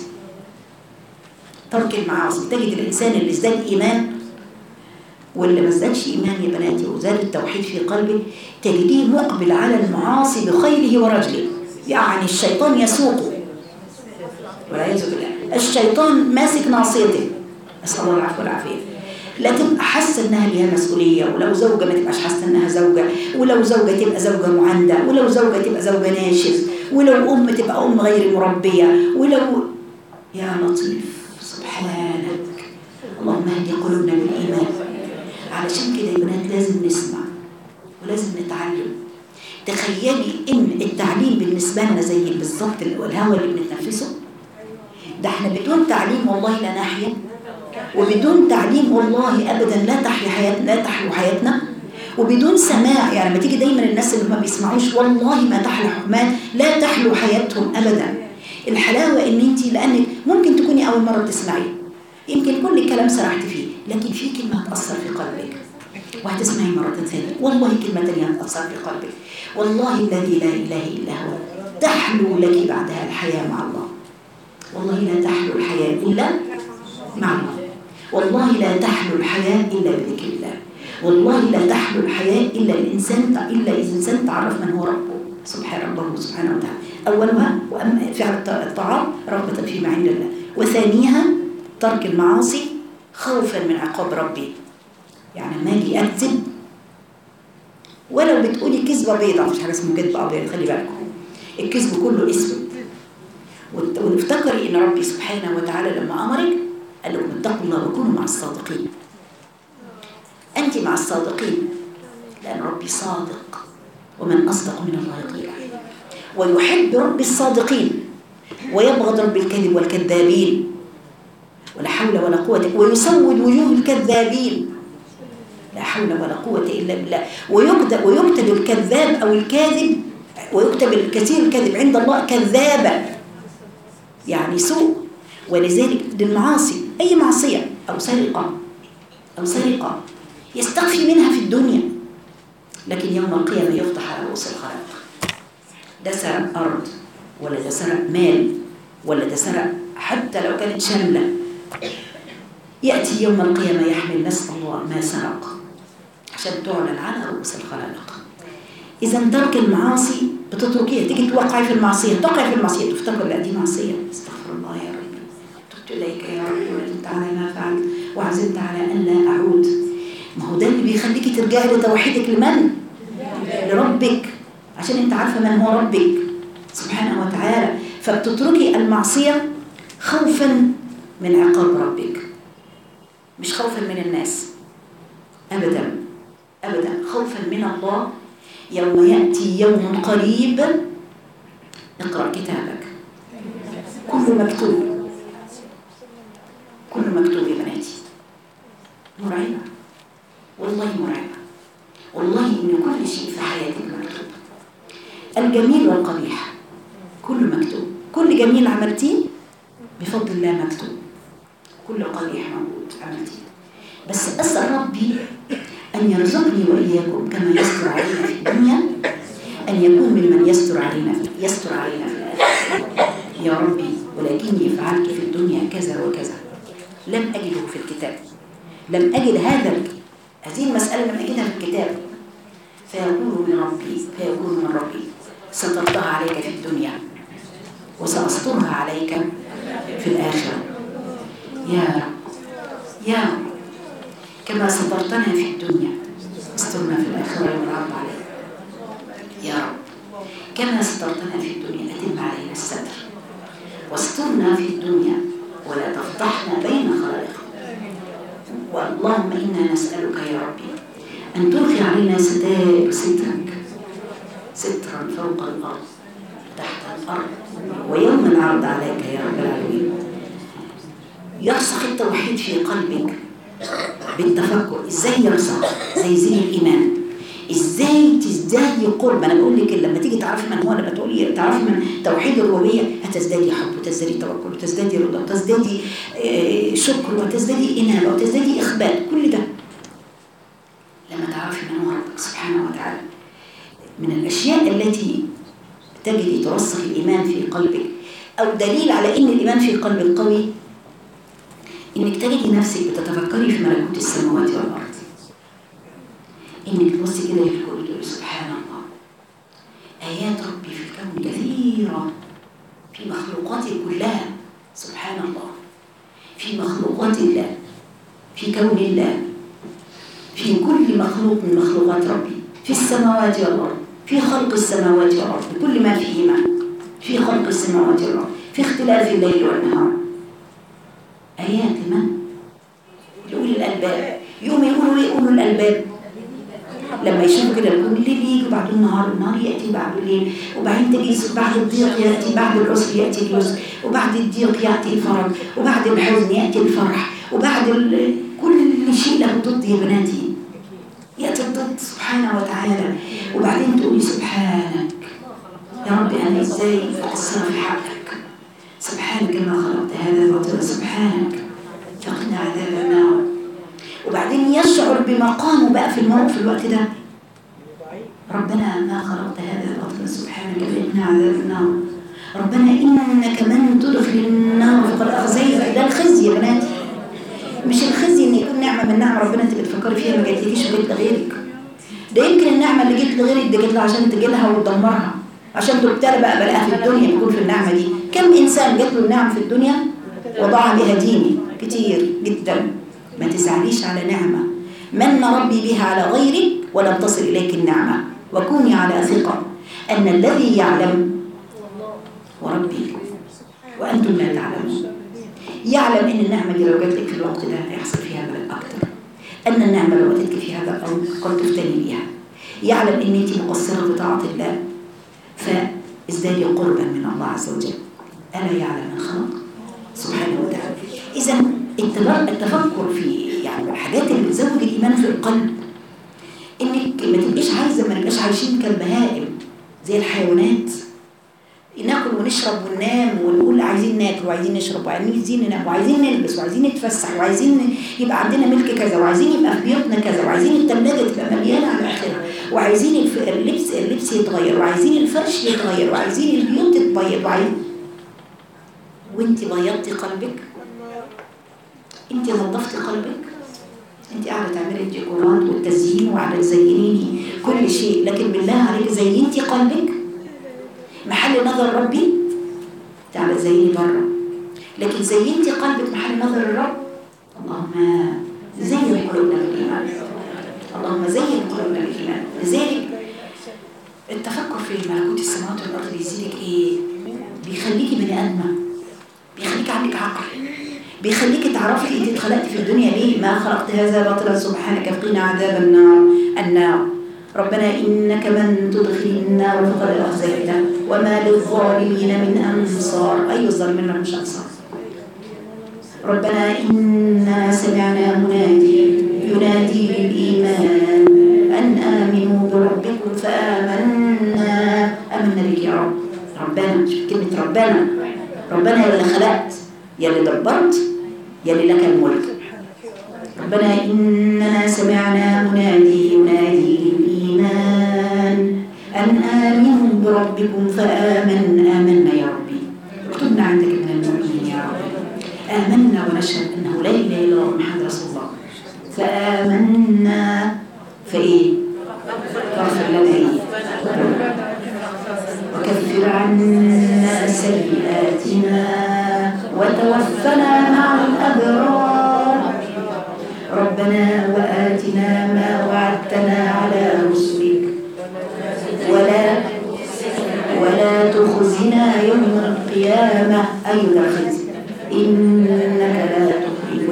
ترك المعاصي تجد الإنسان اللي ازداد إيمان واللي ما ازدادش إيمان يا بناتي وزاد التوحيد في قلبه تجديه مقبل على المعاصي بخيله ورجله يعني الشيطان يسوقه والعياذ بالله الشيطان ماسك ناصيته نسأل الله العفو والعافية لا تبقى حاسة انها ليها مسؤولية ولو زوجة ما تبقاش حاسة انها زوجة ولو زوجة تبقى زوجة معندة ولو زوجة تبقى زوجة ناشز ولو أم تبقى أم غير مربية ولو يا لطيف سبحانك اللهم اهدي قلوبنا بالإيمان علشان كده يا بنات لازم نسمع ولازم نتعلم تخيلي ان التعليم بالنسبة لنا زي بالظبط الهواء اللي بنتنفسه ده احنا بدون تعليم والله لا نحيا وبدون تعليم والله ابدا لا تحيا حياتنا لا تحلو حياتنا وبدون سماع يعني لما تيجي دايما الناس اللي ما بيسمعوش والله ما تحلو ما لا تحلو حياتهم ابدا الحلاوه ان انت لانك ممكن تكوني اول مره تسمعيه يمكن كل الكلام سرحت فيه لكن في كلمه هتاثر في قلبك وهتسمعي مرة ثانية والله كلمة ثانية هتأثر في قلبك والله الذي لا إله إلا هو تحلو لك بعدها الحياة مع الله والله لا تحلو الحياة إلا مع الله والله لا تحلو الحياة إلا بذكر الله والله لا تحلو الحياة إلا الإنسان إلا إذا الإنسان تعرف من هو ربه سبحان الله سبحانه وتعالى أولها وأما فعل الطعام رغبة فيما عند الله وثانيها ترك المعاصي خوفا من عقاب ربي يعني لما اجي اكذب ولو بتقولي كذبه بيضاء مش حاجه اسمها كذبه ابيض خلي بالكم الكذب كله اسود وافتكري ان ربي سبحانه وتعالى لما امرك قال لكم اتقوا الله وكونوا مع الصادقين انت مع الصادقين لان ربي صادق ومن اصدق من الله قيلا ويحب ربي الصادقين ويبغض ربي الكذب والكذابين ولا حول ولا قوه ويسود وجوه الكذابين لا حول ولا قوة إلا بالله ويكتب, ويكتب الكذاب أو الكاذب ويكتب الكثير الكذب عند الله كذابا يعني سوء ولذلك للمعاصي أي معصية أو سرقة أو سرقة يستخفي منها في الدنيا لكن يوم القيامة يفتح على رؤوس الخلائق ده سرق أرض ولا ده سرق مال ولا ده سرق حتى لو كانت شاملة يأتي يوم القيامة يحمل نسأل الله ما سرق عشان تعلن على رؤوس الخلائق إذا ترك المعاصي بتتركيها تيجي توقعي في المعصية تقعي في المعصية تفتكر لا دي معصية استغفر الله يا رب تبت إليك يا رب وندمت على ما فعلت وعزمت على أن لا أعود ما هو ده اللي بيخليكي ترجعي لتوحيدك لمن؟ لربك عشان انت عارفة من هو ربك سبحانه وتعالى فبتتركي المعصية خوفا من عقاب ربك مش خوفا من الناس أبدا أبدا خوفا من الله يوم يأتي يوم قريب اقرأ كتابك كله مكتوب كله مكتوب يا بناتي مرعبة والله مرعبة والله إن كل شيء في حياتك مكتوب الجميل والقبيح كله مكتوب كل جميل عملتيه بفضل الله مكتوب كل قبيح موجود عملتيه بس أسأل ربي أن يرزقني وإياكم كما يستر علينا في الدنيا أن يكون ممن يستر علينا في يستر علينا في الآخرة يا ربي ولكني فعلت في الدنيا كذا وكذا لم أجده في الكتاب لم أجد هذا ال- هذه المسألة لم أجدها في الكتاب فيقول من ربي فيقول من ربي سترتها عليك في الدنيا وسأسترها عليك في الآخرة يا رب يا رب كما سترتنا في الدنيا استرنا في الآخرة يوم العرض عليك يا رب كما سترتنا في الدنيا أتم علينا الستر واسترنا في الدنيا ولا تفضحنا بين خلائق واللهم إنا نسألك يا ربي أن تلقي علينا ستائر سترك سترا فوق الأرض تحت الأرض ويوم العرض عليك يا رب العالمين يرسخ التوحيد في قلبك بالتفكر ازاي يرسخ زي زين الايمان ازاي تزدادي قرب انا بقول لك لما تيجي تعرفي من هو لما تقولي تعرفي من توحيد الربوبيه هتزدادي حب وتزدادي توكل وتزدادي رضا وتزدادي آه، شكر وتزدادي انابه وتزدادي اخبات كل ده لما تعرفي من هو ربك سبحانه وتعالى من الاشياء التي تجري ترسخ الايمان في قلبك او دليل على ان الايمان في قلبك قوي انك تجدي نفسك بتتفكري في ملكوت السماوات والارض انك تبصي كده في الكون تقولي سبحان الله ايات ربي في الكون كثيره في مخلوقاته كلها سبحان الله في مخلوقات الله في كون الله في كل مخلوق من مخلوقات ربي في السماوات والارض في خلق السماوات والارض كل ما فيهما في خلق السماوات والارض في اختلاف الليل والنهار آيات لمن؟ لأولي الألباب يوم يقولوا إيه أولو الألباب لما يشوفوا كده الكون الليل يجي بعد النهار النهار يأتي بعد الليل وبعدين تجي بعد الضيق يأتي بعد العسر يأتي اليسر وبعد الضيق يأتي الفرج وبعد الحزن يأتي الفرح وبعد ال... كل شيء له ضد يا بناتي يأتي الضد سبحانه وتعالى وبعدين تقولي سبحانك يا ربي أنا إزاي أقصر في حقك سبحانك ما خلقت هذا باطلا سبحانك فقنا عذاب النار وبعدين يشعر بمقامه بقى في الموقف في الوقت ده ربنا ما خلقت هذا باطلا سبحانك فقنا عذاب النار ربنا إنك من تدخل النار فقد أخزيت ده الخزي يا بناتي مش الخزي إن يكون نعمة من نعم ربنا أنت بتفكري فيها ما جاتلكيش وجت لغيرك ده يمكن النعمة اللي جت لغيرك دي جت له عشان تجيلها وتدمرها عشان تبتلى بقى بلاها في الدنيا بيكون في النعمة دي كم إنسان جات له النعم في الدنيا وضاع بها ديني كتير جدا ما تزعليش على نعمة من ربي بها على غيرك ولم تصل إليك النعمة وكوني على ثقة أن الذي يعلم وربي وأنتم لا تعلمون يعلم أن النعمة دي لو جات لك في الوقت ده هيحصل فيها بلاء أكتر أن النعمة لو جاتلك في هذا الأمر قد تفتني بها يعلم أن أنت مقصرة في طاعة الله فازدادي قربا من الله عز وجل ألا يعلم من خلق سبحانه وتعالى إذا التفكر في يعني الحاجات اللي بتزود الإيمان في القلب إنك ما تبقيش عايزة ما نبقاش عايشين كالبهائم زي الحيوانات ناكل ونشرب وننام ونقول عايزين ناكل وعايزين نشرب وعايزين ننام وعايزين نلبس وعايزين نتفسح وعايزين يبقى عندنا ملك كذا وعايزين يبقى في بيوتنا كذا وعايزين الثلاجه تبقى مليانه على اخرها وعايزين الف- اللبس اللبس يتغير وعايزين الفرش يتغير وعايزين البيوت تتبيض وعايزين وانت بيضتي قلبك انت نظفتي قلبك انت قاعده تعملي الديكورات والتزيين وقاعده تزينيني كل شيء لكن بالله عليك زينتي قلبك محل نظر ربي تعالى زيني بره لكن زينتي قلبك محل نظر الرب اللهم زين قلوبنا بالايمان اللهم زين قلوبنا بالايمان لذلك التفكر في ملكوت السماوات والارض بيزيدك ايه بيخليكي بني ادمه بيخليكي عندك عقل بيخليكي تعرفي انت اتخلقتي في الدنيا ليه ما خلقت هذا باطلا سبحانك فقنا عذاب النار النار ربنا إنك من تدخل النار فقد أخزيته وما للظالمين من أنصار أي الظالمين لهم مش أنصار ربنا إنا سمعنا منادي ينادي للإيمان أن آمنوا بربكم فآمنا آمنا بك يا رب ربنا شوف كلمة ربنا ربنا يا اللي خلقت يا اللي دبرت يا اللي لك الملك ربنا إننا سمعنا منادي ينادي للإيمان أن آمنوا بربكم فآمن آمنا يا ربي اكتبنا عندك من المؤمنين يا رب آمنا ونشهد أنه لا إله إلا الله محمد رسول الله فآمنا فإيه؟ فاغفر لنا إيه؟ وكفر عنا سيئاتنا وتوفنا مع الأبرار ربنا وآتنا ما وعدتنا على رسلك ولا ولا تخزنا يوم القيامة أي ذا الخزي إنك لا تخلف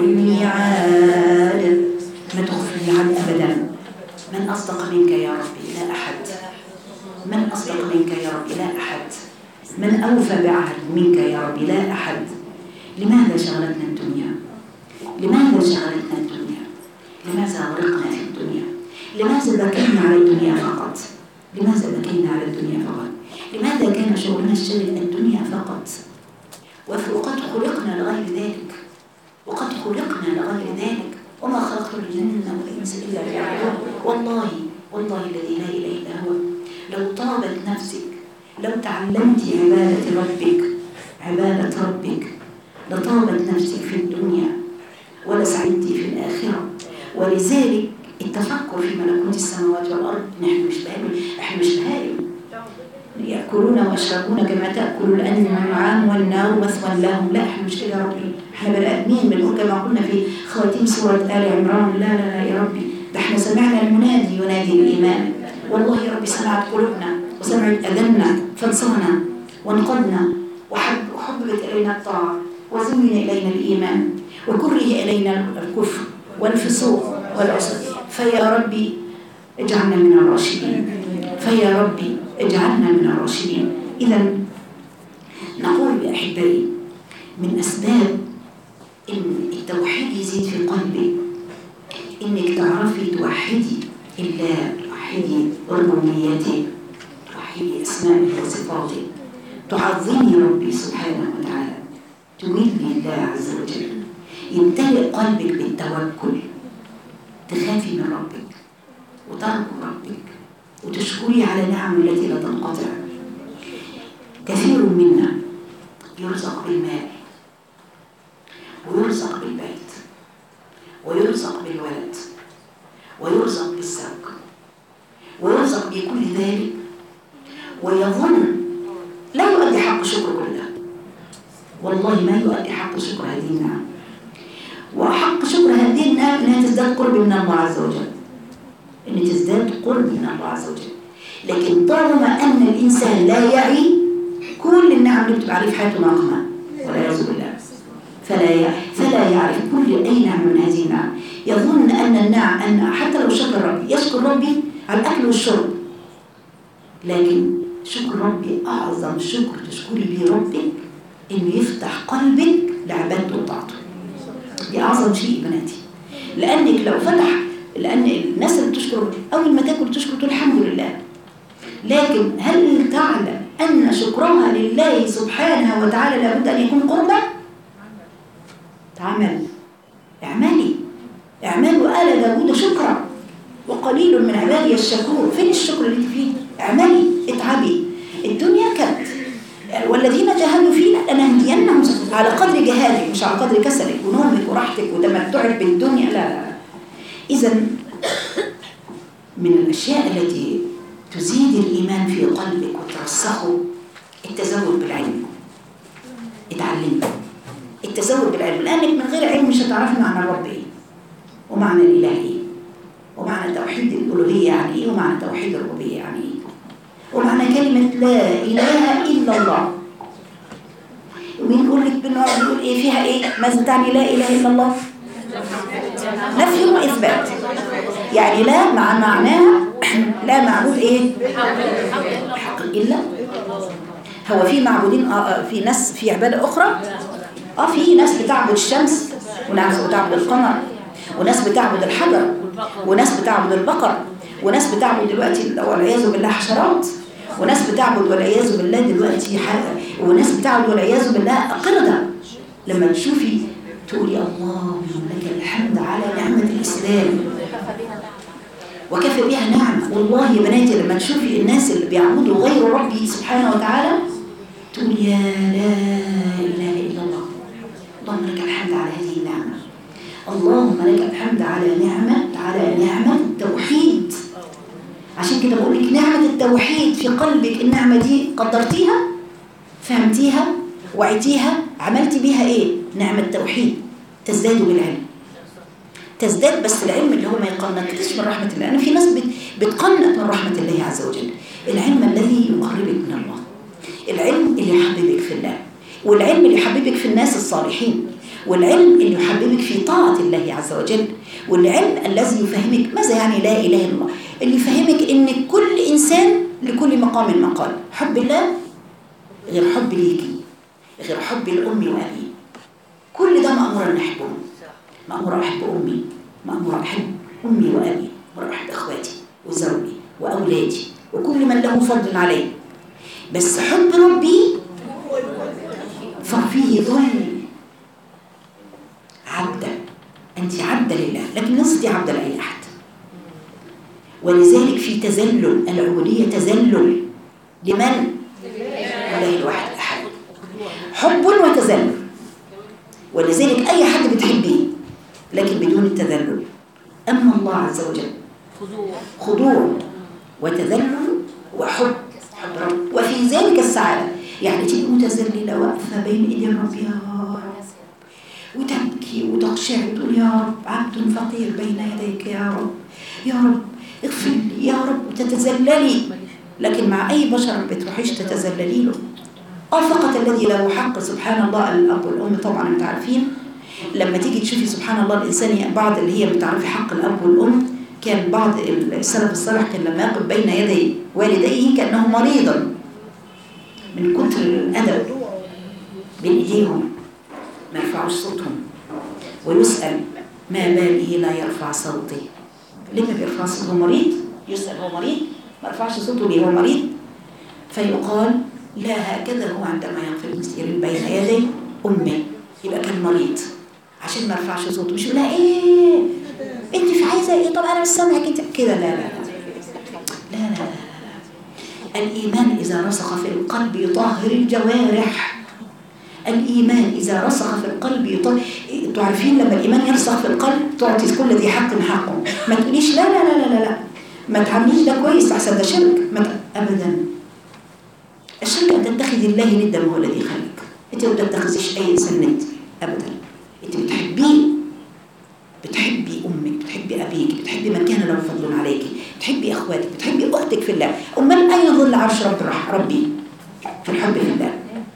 الميعاد ما تخلف الميعاد أبدا من أصدق منك يا ربي لا أحد من أصدق منك يا ربي لا أحد من أوفى بعهد منك يا ربي لا أحد لماذا شغلتنا الدنيا لماذا شغلتنا الدنيا لماذا غرقنا في الدنيا لماذا بكينا على الدنيا فقط لماذا بكينا على الدنيا فقط لماذا كان شغلنا الشغل الدنيا فقط وقد خلقنا لغير ذلك وقد خلقنا لغير ذلك وما خلقت الجنة والإنس إلا ليعبدون والله والله الذي لا إله إلا هو لو طابت نفسك لو تعلمت عبادة ربك عبادة ربك لطابت نفسك في الدنيا ولسعدت في الآخرة ولذلك التفكر في ملكوت السماوات والأرض نحن مش بهائم احنا مش بهائم يأكلون ويشربون كما تأكل الأنعام والنار مثوى لهم لا احنا مش كده يا ربي احنا بني آدمين بنقول كما قلنا في خواتيم سورة آل عمران لا لا لا يا ربي ده احنا سمعنا المنادي ينادي الإيمان والله يا ربي سمعت قلوبنا وسمعت أذننا فانصرنا وانقذنا وحب وحببت إلينا الطاعة وزين إلينا الإيمان وكره إلينا الكفر والفسوق والعصر فيا ربي اجعلنا من الراشدين فيا ربي اجعلنا من الراشدين إذا نقول بأحبائي من أسباب إن التوحيد يزيد في قلبك إنك تعرفي توحدي الله توحدي ربوبيته توحدي أسمائه وصفاته تعظمي ربي سبحانه وتعالى تولي الله عز وجل يمتلئ قلبك بالتوكل تخافي من ربك وترجو ربك وتشكري على نعم التي لا تنقطع كثير منا يرزق بالمال ويرزق بالبيت ويرزق بالولد ويرزق بالزوج ويرزق بكل ذلك ويظن لا يؤدي حق شكر كله والله ما يؤدي حق شكر هذه النعم وحق شكر هذه النعم انها تزداد قرب من الله عز وجل ان تزداد قرب من الله عز وجل لكن طالما ان الانسان لا يعي كل النعم اللي بتبقى عليه في حياته ناقمه والعياذ بالله فلا ي... فلا يعرف كل اي نعمه من هذه النعم يظن ان النعم ان حتى لو شكر ربي يشكر ربي على الاكل والشرب لكن شكر ربي اعظم شكر تشكري به ربك انه يفتح قلبك لعبادته وطاعته دي اعظم شيء بناتي لانك لو فتح لان الناس اللي بتشكر اول ما تاكل تشكر تقول الحمد لله لكن هل تعلم ان شكرها لله سبحانه وتعالى لابد ان يكون قربا تعمل اعملي اعملوا آل داود شكرا وقليل من عبادي الشكور فين الشكر اللي انت فيه اعملي اتعبي الدنيا كد والذين جاهدوا فينا لنهدينهم على قدر جهادك مش على قدر كسلك ونومك وراحتك وتمتعك بالدنيا لا لا لا اذا من الاشياء التي تزيد الايمان في قلبك وترسخه التزود بالعلم اتعلمي التزود بالعلم لانك من غير علم مش هتعرفي معنى الرب ايه ومعنى الاله ايه ومعنى توحيد الالوهيه يعني ايه ومعنى توحيد الربوبيه يعني ايه ومعنى كلمة لا إله إلا الله ومين يقول لك بنقعد نقول إيه فيها إيه ماذا تعني لا إله إلا الله نفي وإثبات يعني لا مع معناها من لا معبود ايه حق الا هو في معبودين آه آه، في ناس في عباده اخرى اه في ناس بتعبد الشمس وناس بتعبد القمر وناس بتعبد الحجر وناس بتعبد البقر وناس بتعبد دلوقتي والعياذ بالله حشرات وناس بتعبد والعياذ بالله دلوقتي حاجة وناس بتعبد والعياذ بالله قردة لما تشوفي تقولي اللهم لك الحمد على نعمة الإسلام وكفى بها نعمة والله يا بناتي لما تشوفي الناس اللي بيعبدوا غير ربي سبحانه وتعالى تقول يا لا إله إلا الله اللهم لك الحمد على هذه النعمة اللهم لك الحمد على نعمة على نعمة التوحيد عشان كده بقول لك نعمة التوحيد في قلبك النعمة دي قدرتيها فهمتيها وعيتيها عملتي بيها ايه نعمة التوحيد تزداد بالعلم تزداد بس العلم اللي هو ما يقنطكش من رحمة الله أنا في ناس بت- بتقنط من رحمة الله عز وجل العلم الذي يقربك من الله العلم اللي يحببك في الله والعلم اللي يحببك في الناس الصالحين والعلم اللي يحببك في طاعة الله عز وجل والعلم الذي يفهمك ماذا يعني لا إله إلا الله اللي يفهمك إن كل إنسان لكل مقام مقال حب الله غير حب ليكي غير حب الأم وأبي كل ده مأمور أن أحبهم مأمور أحب أمي مأمور أحب أمي وأبي مأمور أحب أخواتي وزوجي وأولادي وكل من له فضل علي بس حب ربي ففيه ظل عبدا أنت عبدة لله لكن لست عبدة لأي أحد ولذلك في تذلل العبودية تذلل لمن؟ لله الواحد الأحد حب وتذلل ولذلك أي حد بتحبيه لكن بدون التذلل أما الله عز وجل خضوع وتذلل وحب حب رب وفي ذلك السعادة يعني تبقى متذللة واقفة بين إيدين ربي يا رب وتبكي وتخشع وتقول يا رب عبد فقير بين يديك يا رب يا رب اغفر لي يا رب وتتذللي لكن مع أي بشر ما بتروحيش تتذللي له اه فقط الذي له حق سبحان الله الأب والأم طبعا انتوا عارفين لما تيجي تشوفي سبحان الله الإنسان بعض اللي هي بتعرفي حق الأب والأم كان بعض السلف الصالح كان لما يقف بين يدي والديه كأنه مريضا من كتر الأدب بين إيديهم ما يرفعوش صوتهم ويسأل ما باله لا يرفع صوته ليه ما بيرفع صوته هو مريض يسأل هو مريض ما يرفعش صوته ليه هو مريض فيقال لا هكذا هو عندما يغفر مسير بين يدي أمه يبقى كان مريض عشان ما يرفعش صوته مش يقول لها ايه انت في عايزه ايه طب انا مش سامعك انت كده لا لا لا لا لا لا لا الإيمان إذا رسخ في القلب يطهر الجوارح الإيمان إذا رسخ في القلب يطهر انتوا عارفين لما الإيمان يرسخ في القلب تعطي كل ذي حق حقه ما تقوليش لا لا لا لا لا, لا. ما تعمليش ده كويس أحسن ده شرك ما ت... أبدا الشرك أن تتخذ الله ندا وهو الذي خلق أنت ما تتخذيش أي إنسان ند أبدا أنت بتحبيه بتحبي أمك بتحبي أبيك بتحبي من كان له فضل عليك بتحبي أخواتك بتحبي أختك في الله أمال أين ظل عرش رب ربي في الحب في الله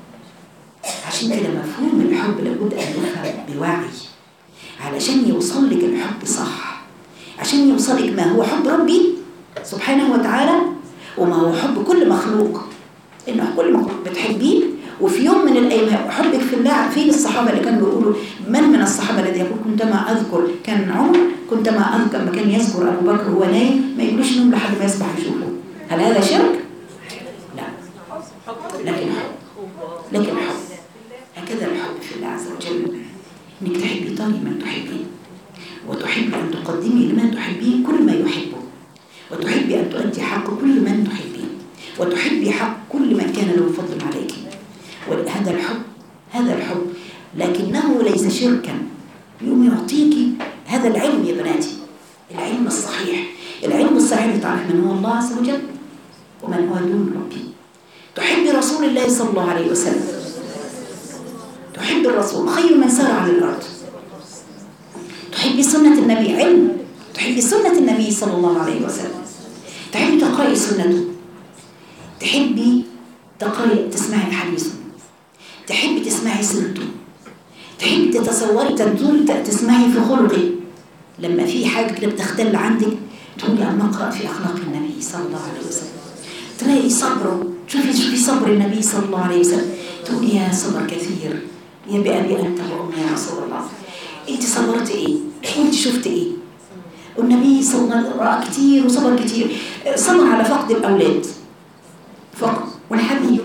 عشان كده مفهوم الحب لابد أن يفهم بوعي علشان يوصل لك الحب صح عشان يوصل لك ما هو حب ربي سبحانه وتعالى وما هو حب كل مخلوق إنه كل مخلوق بتحبيه وفي يوم من الأيام حبك في الله فين الصحابة اللي كانوا بيقولوا من من الصحابة الذي يقول كنت ما أذكر كان عمر كنت ما أذكر لما كان يذكر أبو بكر وهو نايم ما يقولوش نوم لحد ما يصبح يشوفه هل هذا شرك؟ لا لكن حب لكن حب هكذا الحب في الله عز وجل انك تحبي طريق من تحبين وتحبي ان تقدمي لمن تحبين كل ما يحبه وتحبي ان تؤدي حق كل من تحبين وتحبي حق كل من كان له فضل عليك وهذا الحب هذا الحب لكنه ليس شركا يوم يعطيك هذا العلم يا بناتي العلم الصحيح العلم الصحيح اللي تعرف من هو الله عز وجل ومن هو دون ربي تحبي رسول الله صلى الله عليه وسلم تحب الرسول خير من سار على الأرض تحبي سنة النبي علم تحبي سنة النبي صلى الله عليه وسلم تحبي تقرأي سنته تحبي تقرأي تسمعي حديثه تحبي تسمعي سيرته تحبي تتصوري تنظري تسمعي في خلقه لما في حاجة كده بتختل عندك تقولي أما أقرأ في أخلاق النبي صلى الله عليه وسلم تلاقي صبره شوفي شوفي صبر النبي صلى الله عليه وسلم تقولي يا صبر كثير يا بأبي أنت وأمي يا رسول الله أنت صبرت إيه؟ أنت شفت إيه؟ والنبي صلى الله عليه وسلم رأى كتير وصبر كتير صبر على فقد الأولاد فقد والحبيب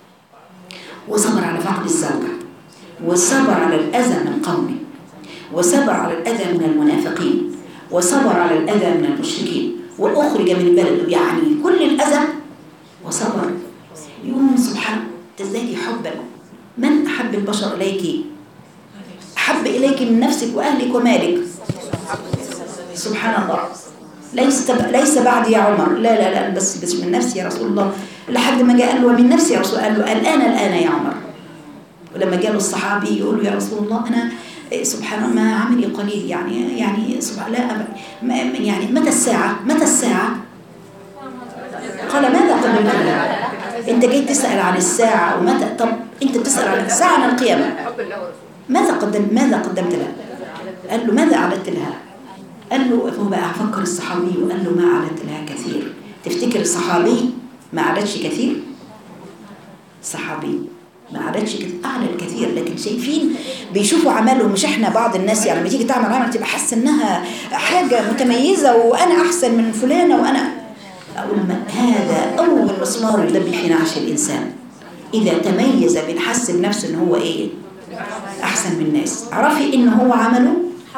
وصبر على فقد الزوجة وصبر على الأذى من قومه وصبر على الأذى من المنافقين وصبر على الأذى من المشركين وأخرج من بلده يعني كل الأذى وصبر يقول سبحان تزدادي حبا من أحب البشر إليك أحب إليك من نفسك وأهلك ومالك سبحان الله ليس ليس بعد يا عمر لا لا لا بس بس من نفسي يا رسول الله لحد ما جاء قال له ومن نفسي يا رسول قال له الآن الآن يا عمر ولما جاء له الصحابي يقول له يا رسول الله أنا سبحان الله ما عملي قليل يعني يعني سبحان لا ما- يعني متى الساعة متى الساعة قال ماذا قدمت لها انت جاي تسأل عن الساعة ومتى طب انت بتسأل عن الساعة عن القيامة ماذا قدمت ماذا قدمت لها قال له ماذا أعددت لها قال له هو بقى فكر الصحابي وقال له ما أعددت لها كثير تفتكر الصحابي ما أعددش كثير صحابي ما عددش كده اعلى الكثير لكن شايفين بيشوفوا عملهم مش احنا بعض الناس يعني لما تيجي تعمل عمل تبقى حاسه انها حاجه متميزه وانا احسن من فلانه وانا اقول ما هذا اول مسمار يدبي في نعش الانسان اذا تميز بنحس بنفسه ان هو ايه احسن من الناس اعرفي ان هو عمله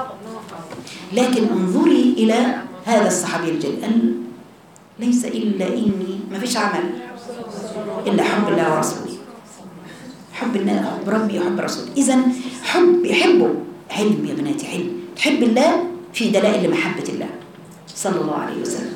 لكن انظري الى هذا الصحابي الجليل قال ليس الا اني ما فيش عمل الا حب الله ورسوله حب الناس حب ربي وحب رسوله اذا حب يحبه علم يا بناتي علم تحب الله في دلائل محبه الله صلى الله عليه وسلم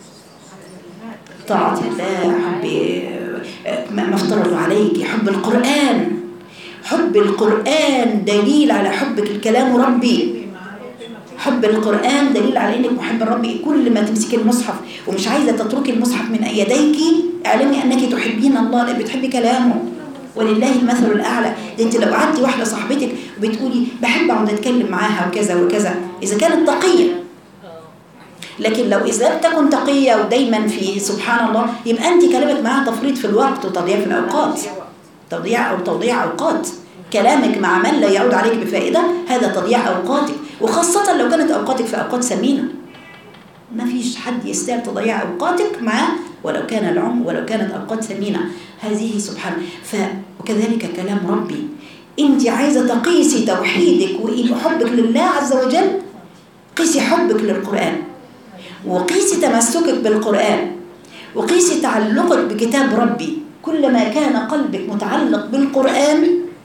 طاعة الله حب ما ما افترض عليك حب القرآن حب القرآن دليل على حبك الكلام ربي حب القرآن دليل على انك محب ربي كل ما تمسكي المصحف ومش عايزة تتركي المصحف من يديك اعلمي انك تحبين الله لأ بتحبي كلامه ولله المثل الاعلى ده انت لو قعدتي واحده صاحبتك وبتقولي بحب اقعد اتكلم معاها وكذا وكذا اذا كانت تقيه لكن لو إذا لم تكن تقية ودايما في سبحان الله يبقى أنت كلامك معها تفريط في الوقت وتضييع في الأوقات تضييع أو تضييع أوقات كلامك مع من لا يعود عليك بفائدة هذا تضييع أوقاتك وخاصة لو كانت أوقاتك في أوقات ثمينة ما فيش حد يستاهل تضيع أوقاتك معاه ولو كان العمر ولو كانت أوقات ثمينة هذه سبحان ف وكذلك كلام ربي أنت عايزة تقيسي توحيدك وحبك لله عز وجل قيسي حبك للقرآن وقيسي تمسكك بالقرآن وقيسي تعلقك بكتاب ربي كلما كان قلبك متعلق بالقرآن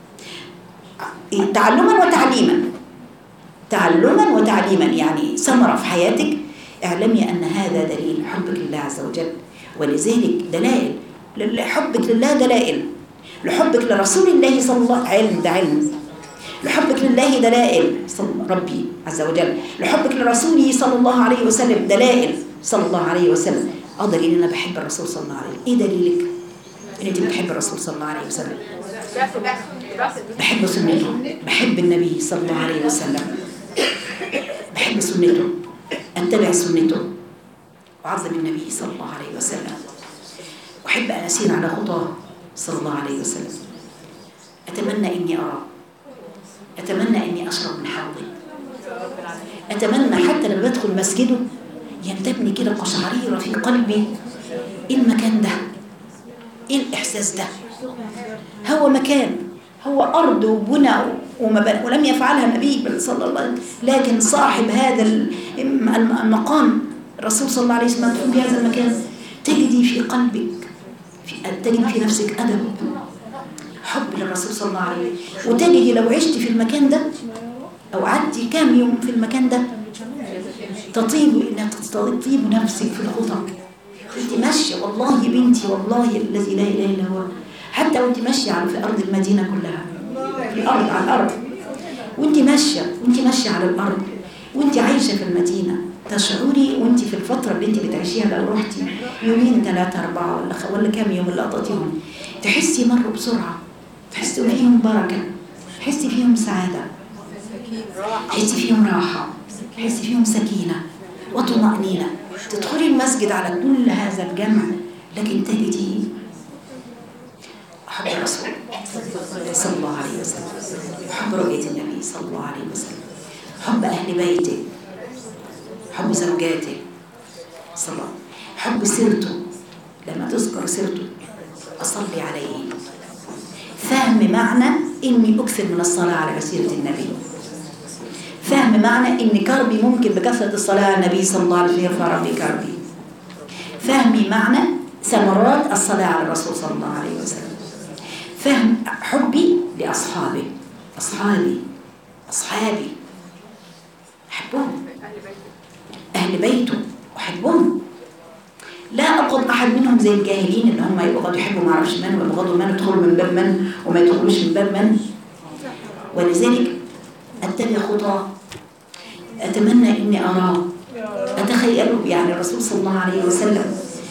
تعلما وتعليما تعلما وتعليما يعني ثمرة في حياتك اعلمي أن هذا دليل حبك لله عز وجل ولذلك دلائل لحبك لله دلائل لحبك لرسول الله صلى الله عليه علم ده علم لحبك لله دلائل صلى ربي عز وجل لحبك لرسوله صلى الله عليه وسلم دلائل صلى الله عليه وسلم اه دليل ان انا بحب الرسول صلى الله عليه وسلم ايه دليلك ان انت بتحب الرسول صلى الله عليه وسلم بحب سنته بحب النبي صلى الله عليه وسلم بحب سنته اتبع سنته وعظم النبي صلى الله عليه وسلم احب ان اسير على خطاه صلى الله عليه وسلم اتمنى اني اراه أتمنى أني أشرب من حوضه أتمنى حتى لما بدخل مسجده ينتابني كده قشعريرة في قلبي إيه المكان ده إيه الإحساس ده هو مكان هو أرض وبنى ومبنى ولم يفعلها النبي صلى الله عليه وسلم لكن صاحب هذا المقام الرسول صلى الله عليه وسلم مدفون في هذا المكان تجدي في قلبك في تجد في نفسك أدب حب للرسول صلى الله عليه وسلم وتجدي لو عشت في المكان ده أو قعدتي كام يوم في المكان ده تطيب إنها تطيب نفسك في الخطى انت ماشية والله يا بنتي والله الذي لا إله إلا هو حتى وانت ماشية على في أرض المدينة كلها في الأرض على الأرض وانت ماشية وانت ماشية على الأرض وانت عايشة في المدينة تشعري وانت في الفترة اللي انت بتعيشيها لو رحتي يومين ثلاثة أربعة ولا خ... ولا كام يوم اللي قضيتيهم تحسي مروا بسرعة تحسي فيهم بركة تحسي فيهم سعادة تحسي فيهم راحة تحسي فيهم سكينة وطمأنينة تدخلي المسجد على كل هذا الجمع لكن تجدي حب الرسول صلى الله عليه وسلم حب رؤية النبي صلى الله عليه وسلم حب أهل بيته حب زوجاته صلى الله حب سيرته لما تذكر سيرته أصلي عليه فهم معنى إني أكثر من الصلاة على سيرة النبي فهم معنى إن كربي ممكن بكثرة الصلاة على النبي صلى الله عليه وسلم يرفع ربي كربي فهمي معنى ثمرات الصلاة على الرسول صلى الله عليه وسلم فهم حبي لأصحابي أصحابي أصحابي أحبهم أهل بيته أحبهم لا أبغض أحد منهم زي الجاهلين اللي هم يبغضوا يحبوا ما أعرفش من ويبغضوا من يدخلوا من باب من وما يدخلوش من باب من ولذلك أتبع خطاه أتمنى إني أراه أتخيله يعني الرسول صلى الله عليه وسلم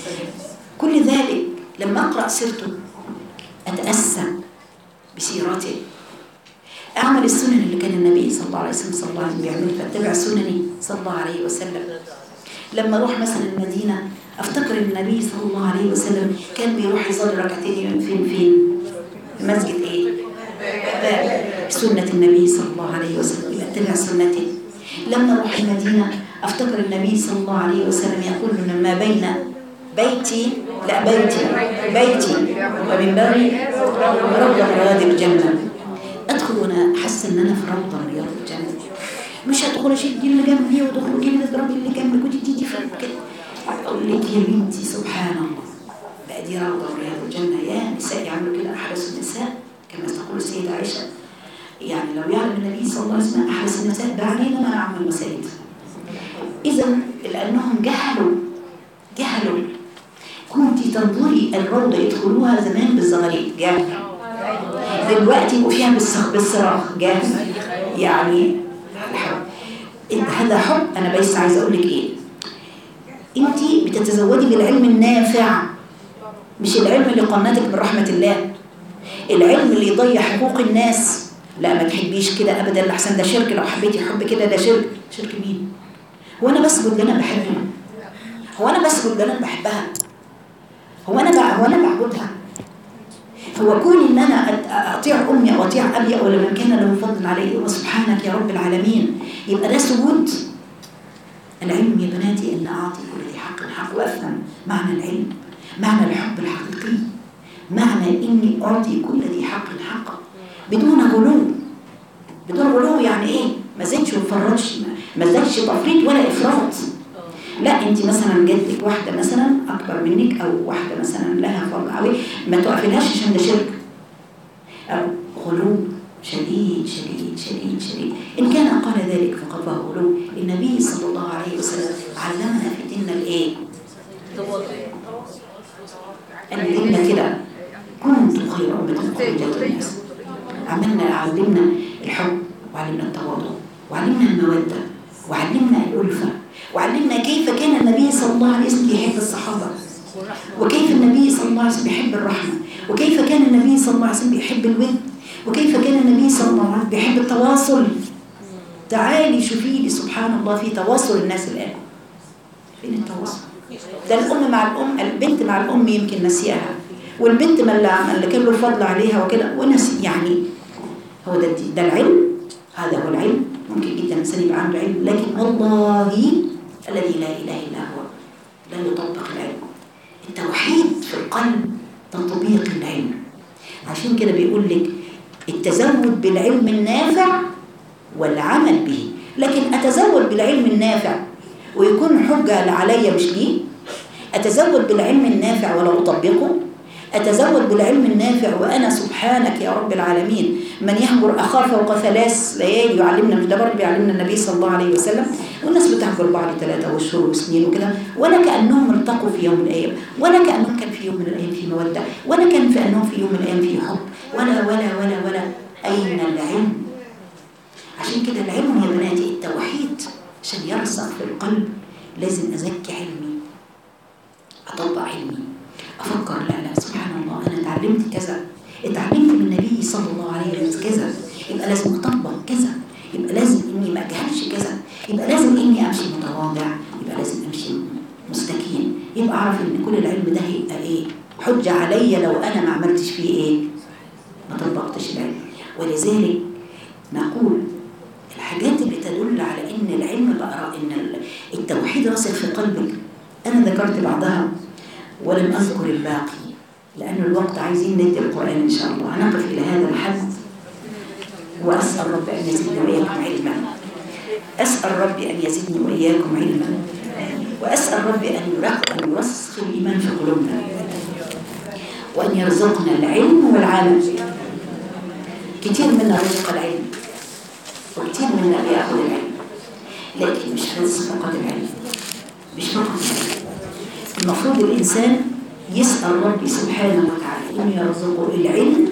كل ذلك لما أقرأ سيرته أتأسى بسيرته أعمل السنن اللي كان النبي صلى الله عليه وسلم صلى الله عليه وسلم بيعملها فاتبع سنني صلى الله عليه وسلم لما أروح مثلا المدينة أفتكر النبي صلى الله عليه وسلم كان بيروح يصلي ركعتين فين فين في مسجد إيه؟ باب سنة النبي صلى الله عليه وسلم يبقى اتبع سنته لما أروح المدينة أفتكر النبي صلى الله عليه وسلم يقول لنا ما بين بيتي لا بيتي بيتي ومنبري روضة من رياض الجنة أدخل وأنا حاسة إن أنا في روضة من رياض الجنة مش هدخل أشيل دي اللي جنبي وأدخل دي اللي تضربي اللي جنبك ودي تيجي فين كده أقول لك يا بنتي سبحان الله بقى دي روضة من رياض الجنة يا نساء يعملوا كده أحرس النساء كما تقول السيدة عائشة يعني لو يعلم النبي صلى الله عليه وسلم أحرس النساء بعدين ما أعمل مساجد إذا لأنهم جهلوا جهلوا كنت تنظري الروضة يدخلوها زمان بالزغاريد جهل دلوقتي يبقوا فيها بالصراخ بالصراخ جهل يعني الحب إنت هذا حب أنا بس عايزة أقول لك إيه أنت بتتزودي بالعلم النافع مش العلم اللي قناتك من رحمة الله العلم اللي يضيع حقوق الناس لا ما تحبيش كده ابدا لحسن ده شرك لو حبيتي حب كده ده شرك شرك مين هو انا بسجد اللي انا بحبه هو انا بسجد اللي انا بحبها هو انا بع... هو انا بعبدها هو كون ان انا أت- اطيع امي او اطيع ابي او لمن كان له فضل علي وسبحانك يا رب العالمين يبقى ده سجود العلم يا بناتي ان اعطي كل ذي حق حق وافهم معنى العلم معنى الحب الحقيقي معنى اني اعطي كل ذي حق حقه بدون غلو بدون غلو يعني ايه ما زدش وفرطش ما زدش تفريط ولا افراط لا انت مثلا جدك واحده مثلا اكبر منك او واحده مثلا لها فضل قوي ما توقفلهاش عشان ده شرك او غلو شديد شديد شديد شديد ان كان قال ذلك فقد فهو غلو النبي صلى الله عليه وسلم علمنا في ديننا الايه علمنا كده كنتم خير امه اخرجت للناس عملنا علمنا الحب وعلمنا التواضع وعلمنا المودة وعلمنا الألفة وعلمنا كيف كان النبي صلى الله عليه وسلم يحب الصحابة وكيف النبي صلى الله عليه وسلم يحب الرحمة وكيف كان النبي صلى الله عليه وسلم يحب الود وكيف كان النبي صلى الله عليه وسلم يحب التواصل تعالي شوفي لي سبحان الله في تواصل الناس الآن فين التواصل ده الأم مع الأم البنت مع الأم يمكن نسيها والبنت ما اللي عم- اللي كان له فضل عليها وكده ونسي يعني هو ده الدين- ده العلم هذا هو العلم ممكن جدا الانسان يبقى عنده علم لكن والله الذي لا اله الا هو لا يطبق العلم التوحيد في القلب تطبيق العلم عشان كده بيقول لك التزود بالعلم النافع والعمل به لكن اتزود بالعلم النافع ويكون حجه عليا مش ليه اتزود بالعلم النافع ولا اطبقه أتزود بالعلم النافع وأنا سبحانك يا رب العالمين من يهجر أخاه فوق ثلاث ليالي يعلمنا مش ده برضه بيعلمنا النبي صلى الله عليه وسلم والناس بتهجر بعض ثلاثة وشهور وسنين وكده ولا كأنهم التقوا في يوم من الأيام ولا كأنهم كان في يوم من الأيام في مودة ولا كان في أنهم في يوم من الأيام في حب ولا ولا ولا ولا أين العلم عشان كده العلم يا بناتي التوحيد عشان يرسخ في القلب لازم أزكي علمي أطبق علمي أفكر لا لا سبحان الله أنا اتعلمت كذا اتعلمت من النبي صلى الله عليه وسلم كذا يبقى لازم أطبق كذا يبقى لازم إني ما أجهلش كذا يبقى لازم إني أمشي متواضع يبقى لازم امشي مستكين يبقى اعرف ان كل العلم ده هيبقى ايه حجه عليا لو انا ما عملتش فيه ايه ما طبقتش العلم ولذلك نقول الحاجات اللي تدل على ان العلم بقى ان التوحيد راسخ في قلبك انا ذكرت بعضها ولم اذكر الباقي لان الوقت عايزين ندي القران ان شاء الله هنقف الى هذا الحد واسال رب ان يزدني واياكم علما اسال ربي ان يزدني واياكم علما واسال ربي ان يرق ان يرسخ الايمان في قلوبنا وان يرزقنا العلم والعمل كتير منا رزق العلم وكتير منا بياخذ العلم لكن مش رزق فقط العلم مش فقط العلم المفروض الانسان يسال ربي سبحانه وتعالى انه يرزقه العلم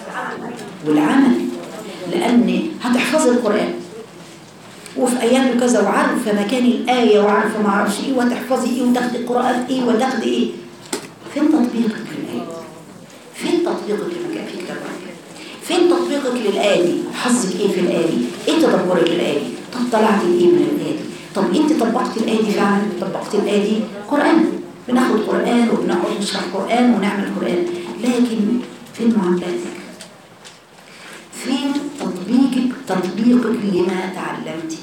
والعمل لان هتحفظ القران وفي ايام كذا وعارفه مكان الايه وعارفه ما اعرفش ايه وتحفظي ايه وتاخدي قراءات ايه وتاخدي ايه فين تطبيقك للايه فين تطبيقك لمكان في كتاب ربك فين تطبيقك للآية دي حظك ايه في الآية دي ايه تدبرك للآية دي طب طلعت ايه من الآية دي طب انت طبقت الآية دي فعلا طبقت الآية دي قرآن بناخد قرآن وبنقعد نشرح قرآن ونعمل قرآن لكن فين معاملاتك فين تطبيقك تطبيقك لما تعلمتي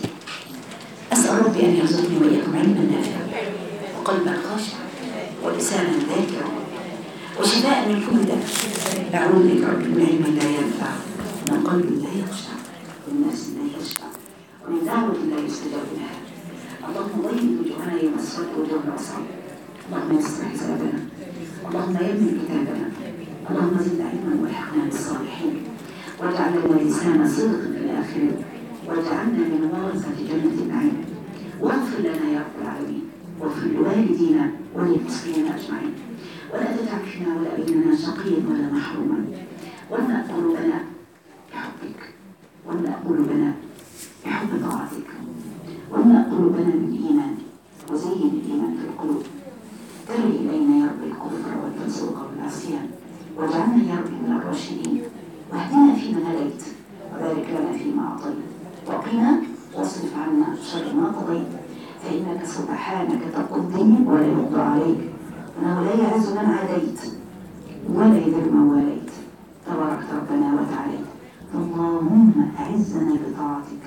أسأل ربي أن يرزقني وإياكم علما نافعا وقلبا خاشعا ولسانا ذاكرا وشفاء من كل داء أعوذ بك رب من علم لا ينفع من قلب لا يخشع ومن نفس لا يشفع ومن دعوة لا يستجاب لها اللهم ضيق وجوهنا يوم الصلاه وجوه العصر اللهم يسر حسابنا اللهم يمن كتابنا اللهم زدنا علما والحقنا بالصالحين واجعل لنا لسان صدق في الاخره واجعلنا من ورثه جنه النعيم واغفر لنا يا رب العالمين واغفر لوالدينا وللمسلمين اجمعين ولا تجعل فينا ولا بيننا شقيا ولا محروما واملا قلوبنا بحبك واملا قلوبنا بحب طاعتك واملا قلوبنا بالايمان وزين الايمان في القلوب تري الينا يا رب الكفر والفسوق والعصيان واجعلنا يا رب من الراشدين واهدنا فيمن هديت وبارك لنا فيما اعطيت وقنا واصرف عنا شر ما قضيت فانك سبحانك تقضي ولا يقضى عليك انه لا يعز من عاديت ولا يذل من واليت تبارك ربنا وتعالى اللهم اعزنا بطاعتك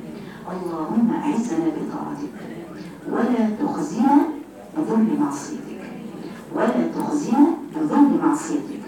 اللهم اعزنا بطاعتك ولا تخزنا بذل معصيتك ولا تخزنا بذل معصيتك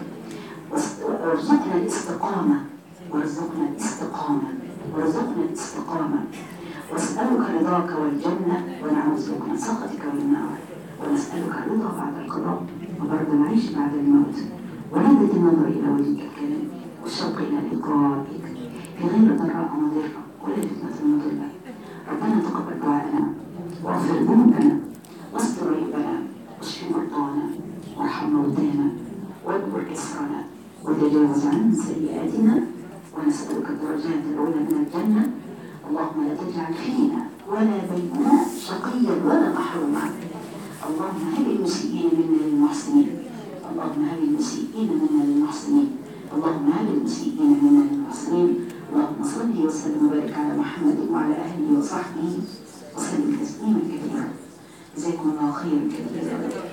وارزقنا الاستقامة وارزقنا الاستقامة وارزقنا الاستقامة واسألك رضاك والجنة ونعوذ بك من سخطك والنار ونسألك الرضا بعد القضاء وبرد العيش بعد الموت ولذة النظر إلى وجهك الكريم والشوق إلى لقائك في غير ضراء مضرة ولا فتنة مضلة ربنا تقبل دعاءنا واغفر ذنوبنا واستر عيوبنا واشف مرضانا وارحم موتانا واكبر كسرنا وتجاوز عن سيئاتنا ونسألك الدرجات الأولى من الجنة اللهم لا تجعل فينا ولا بيننا شقيا ولا محروما اللهم هب المسيئين منا للمحسنين اللهم هب المسيئين منا للمحسنين اللهم هب المسيئين منا للمحسنين اللهم صل وسلم وبارك على محمد وعلى اهله وصحبه وسلم تسليما كثيرا جزاكم الله خيرا كثيرا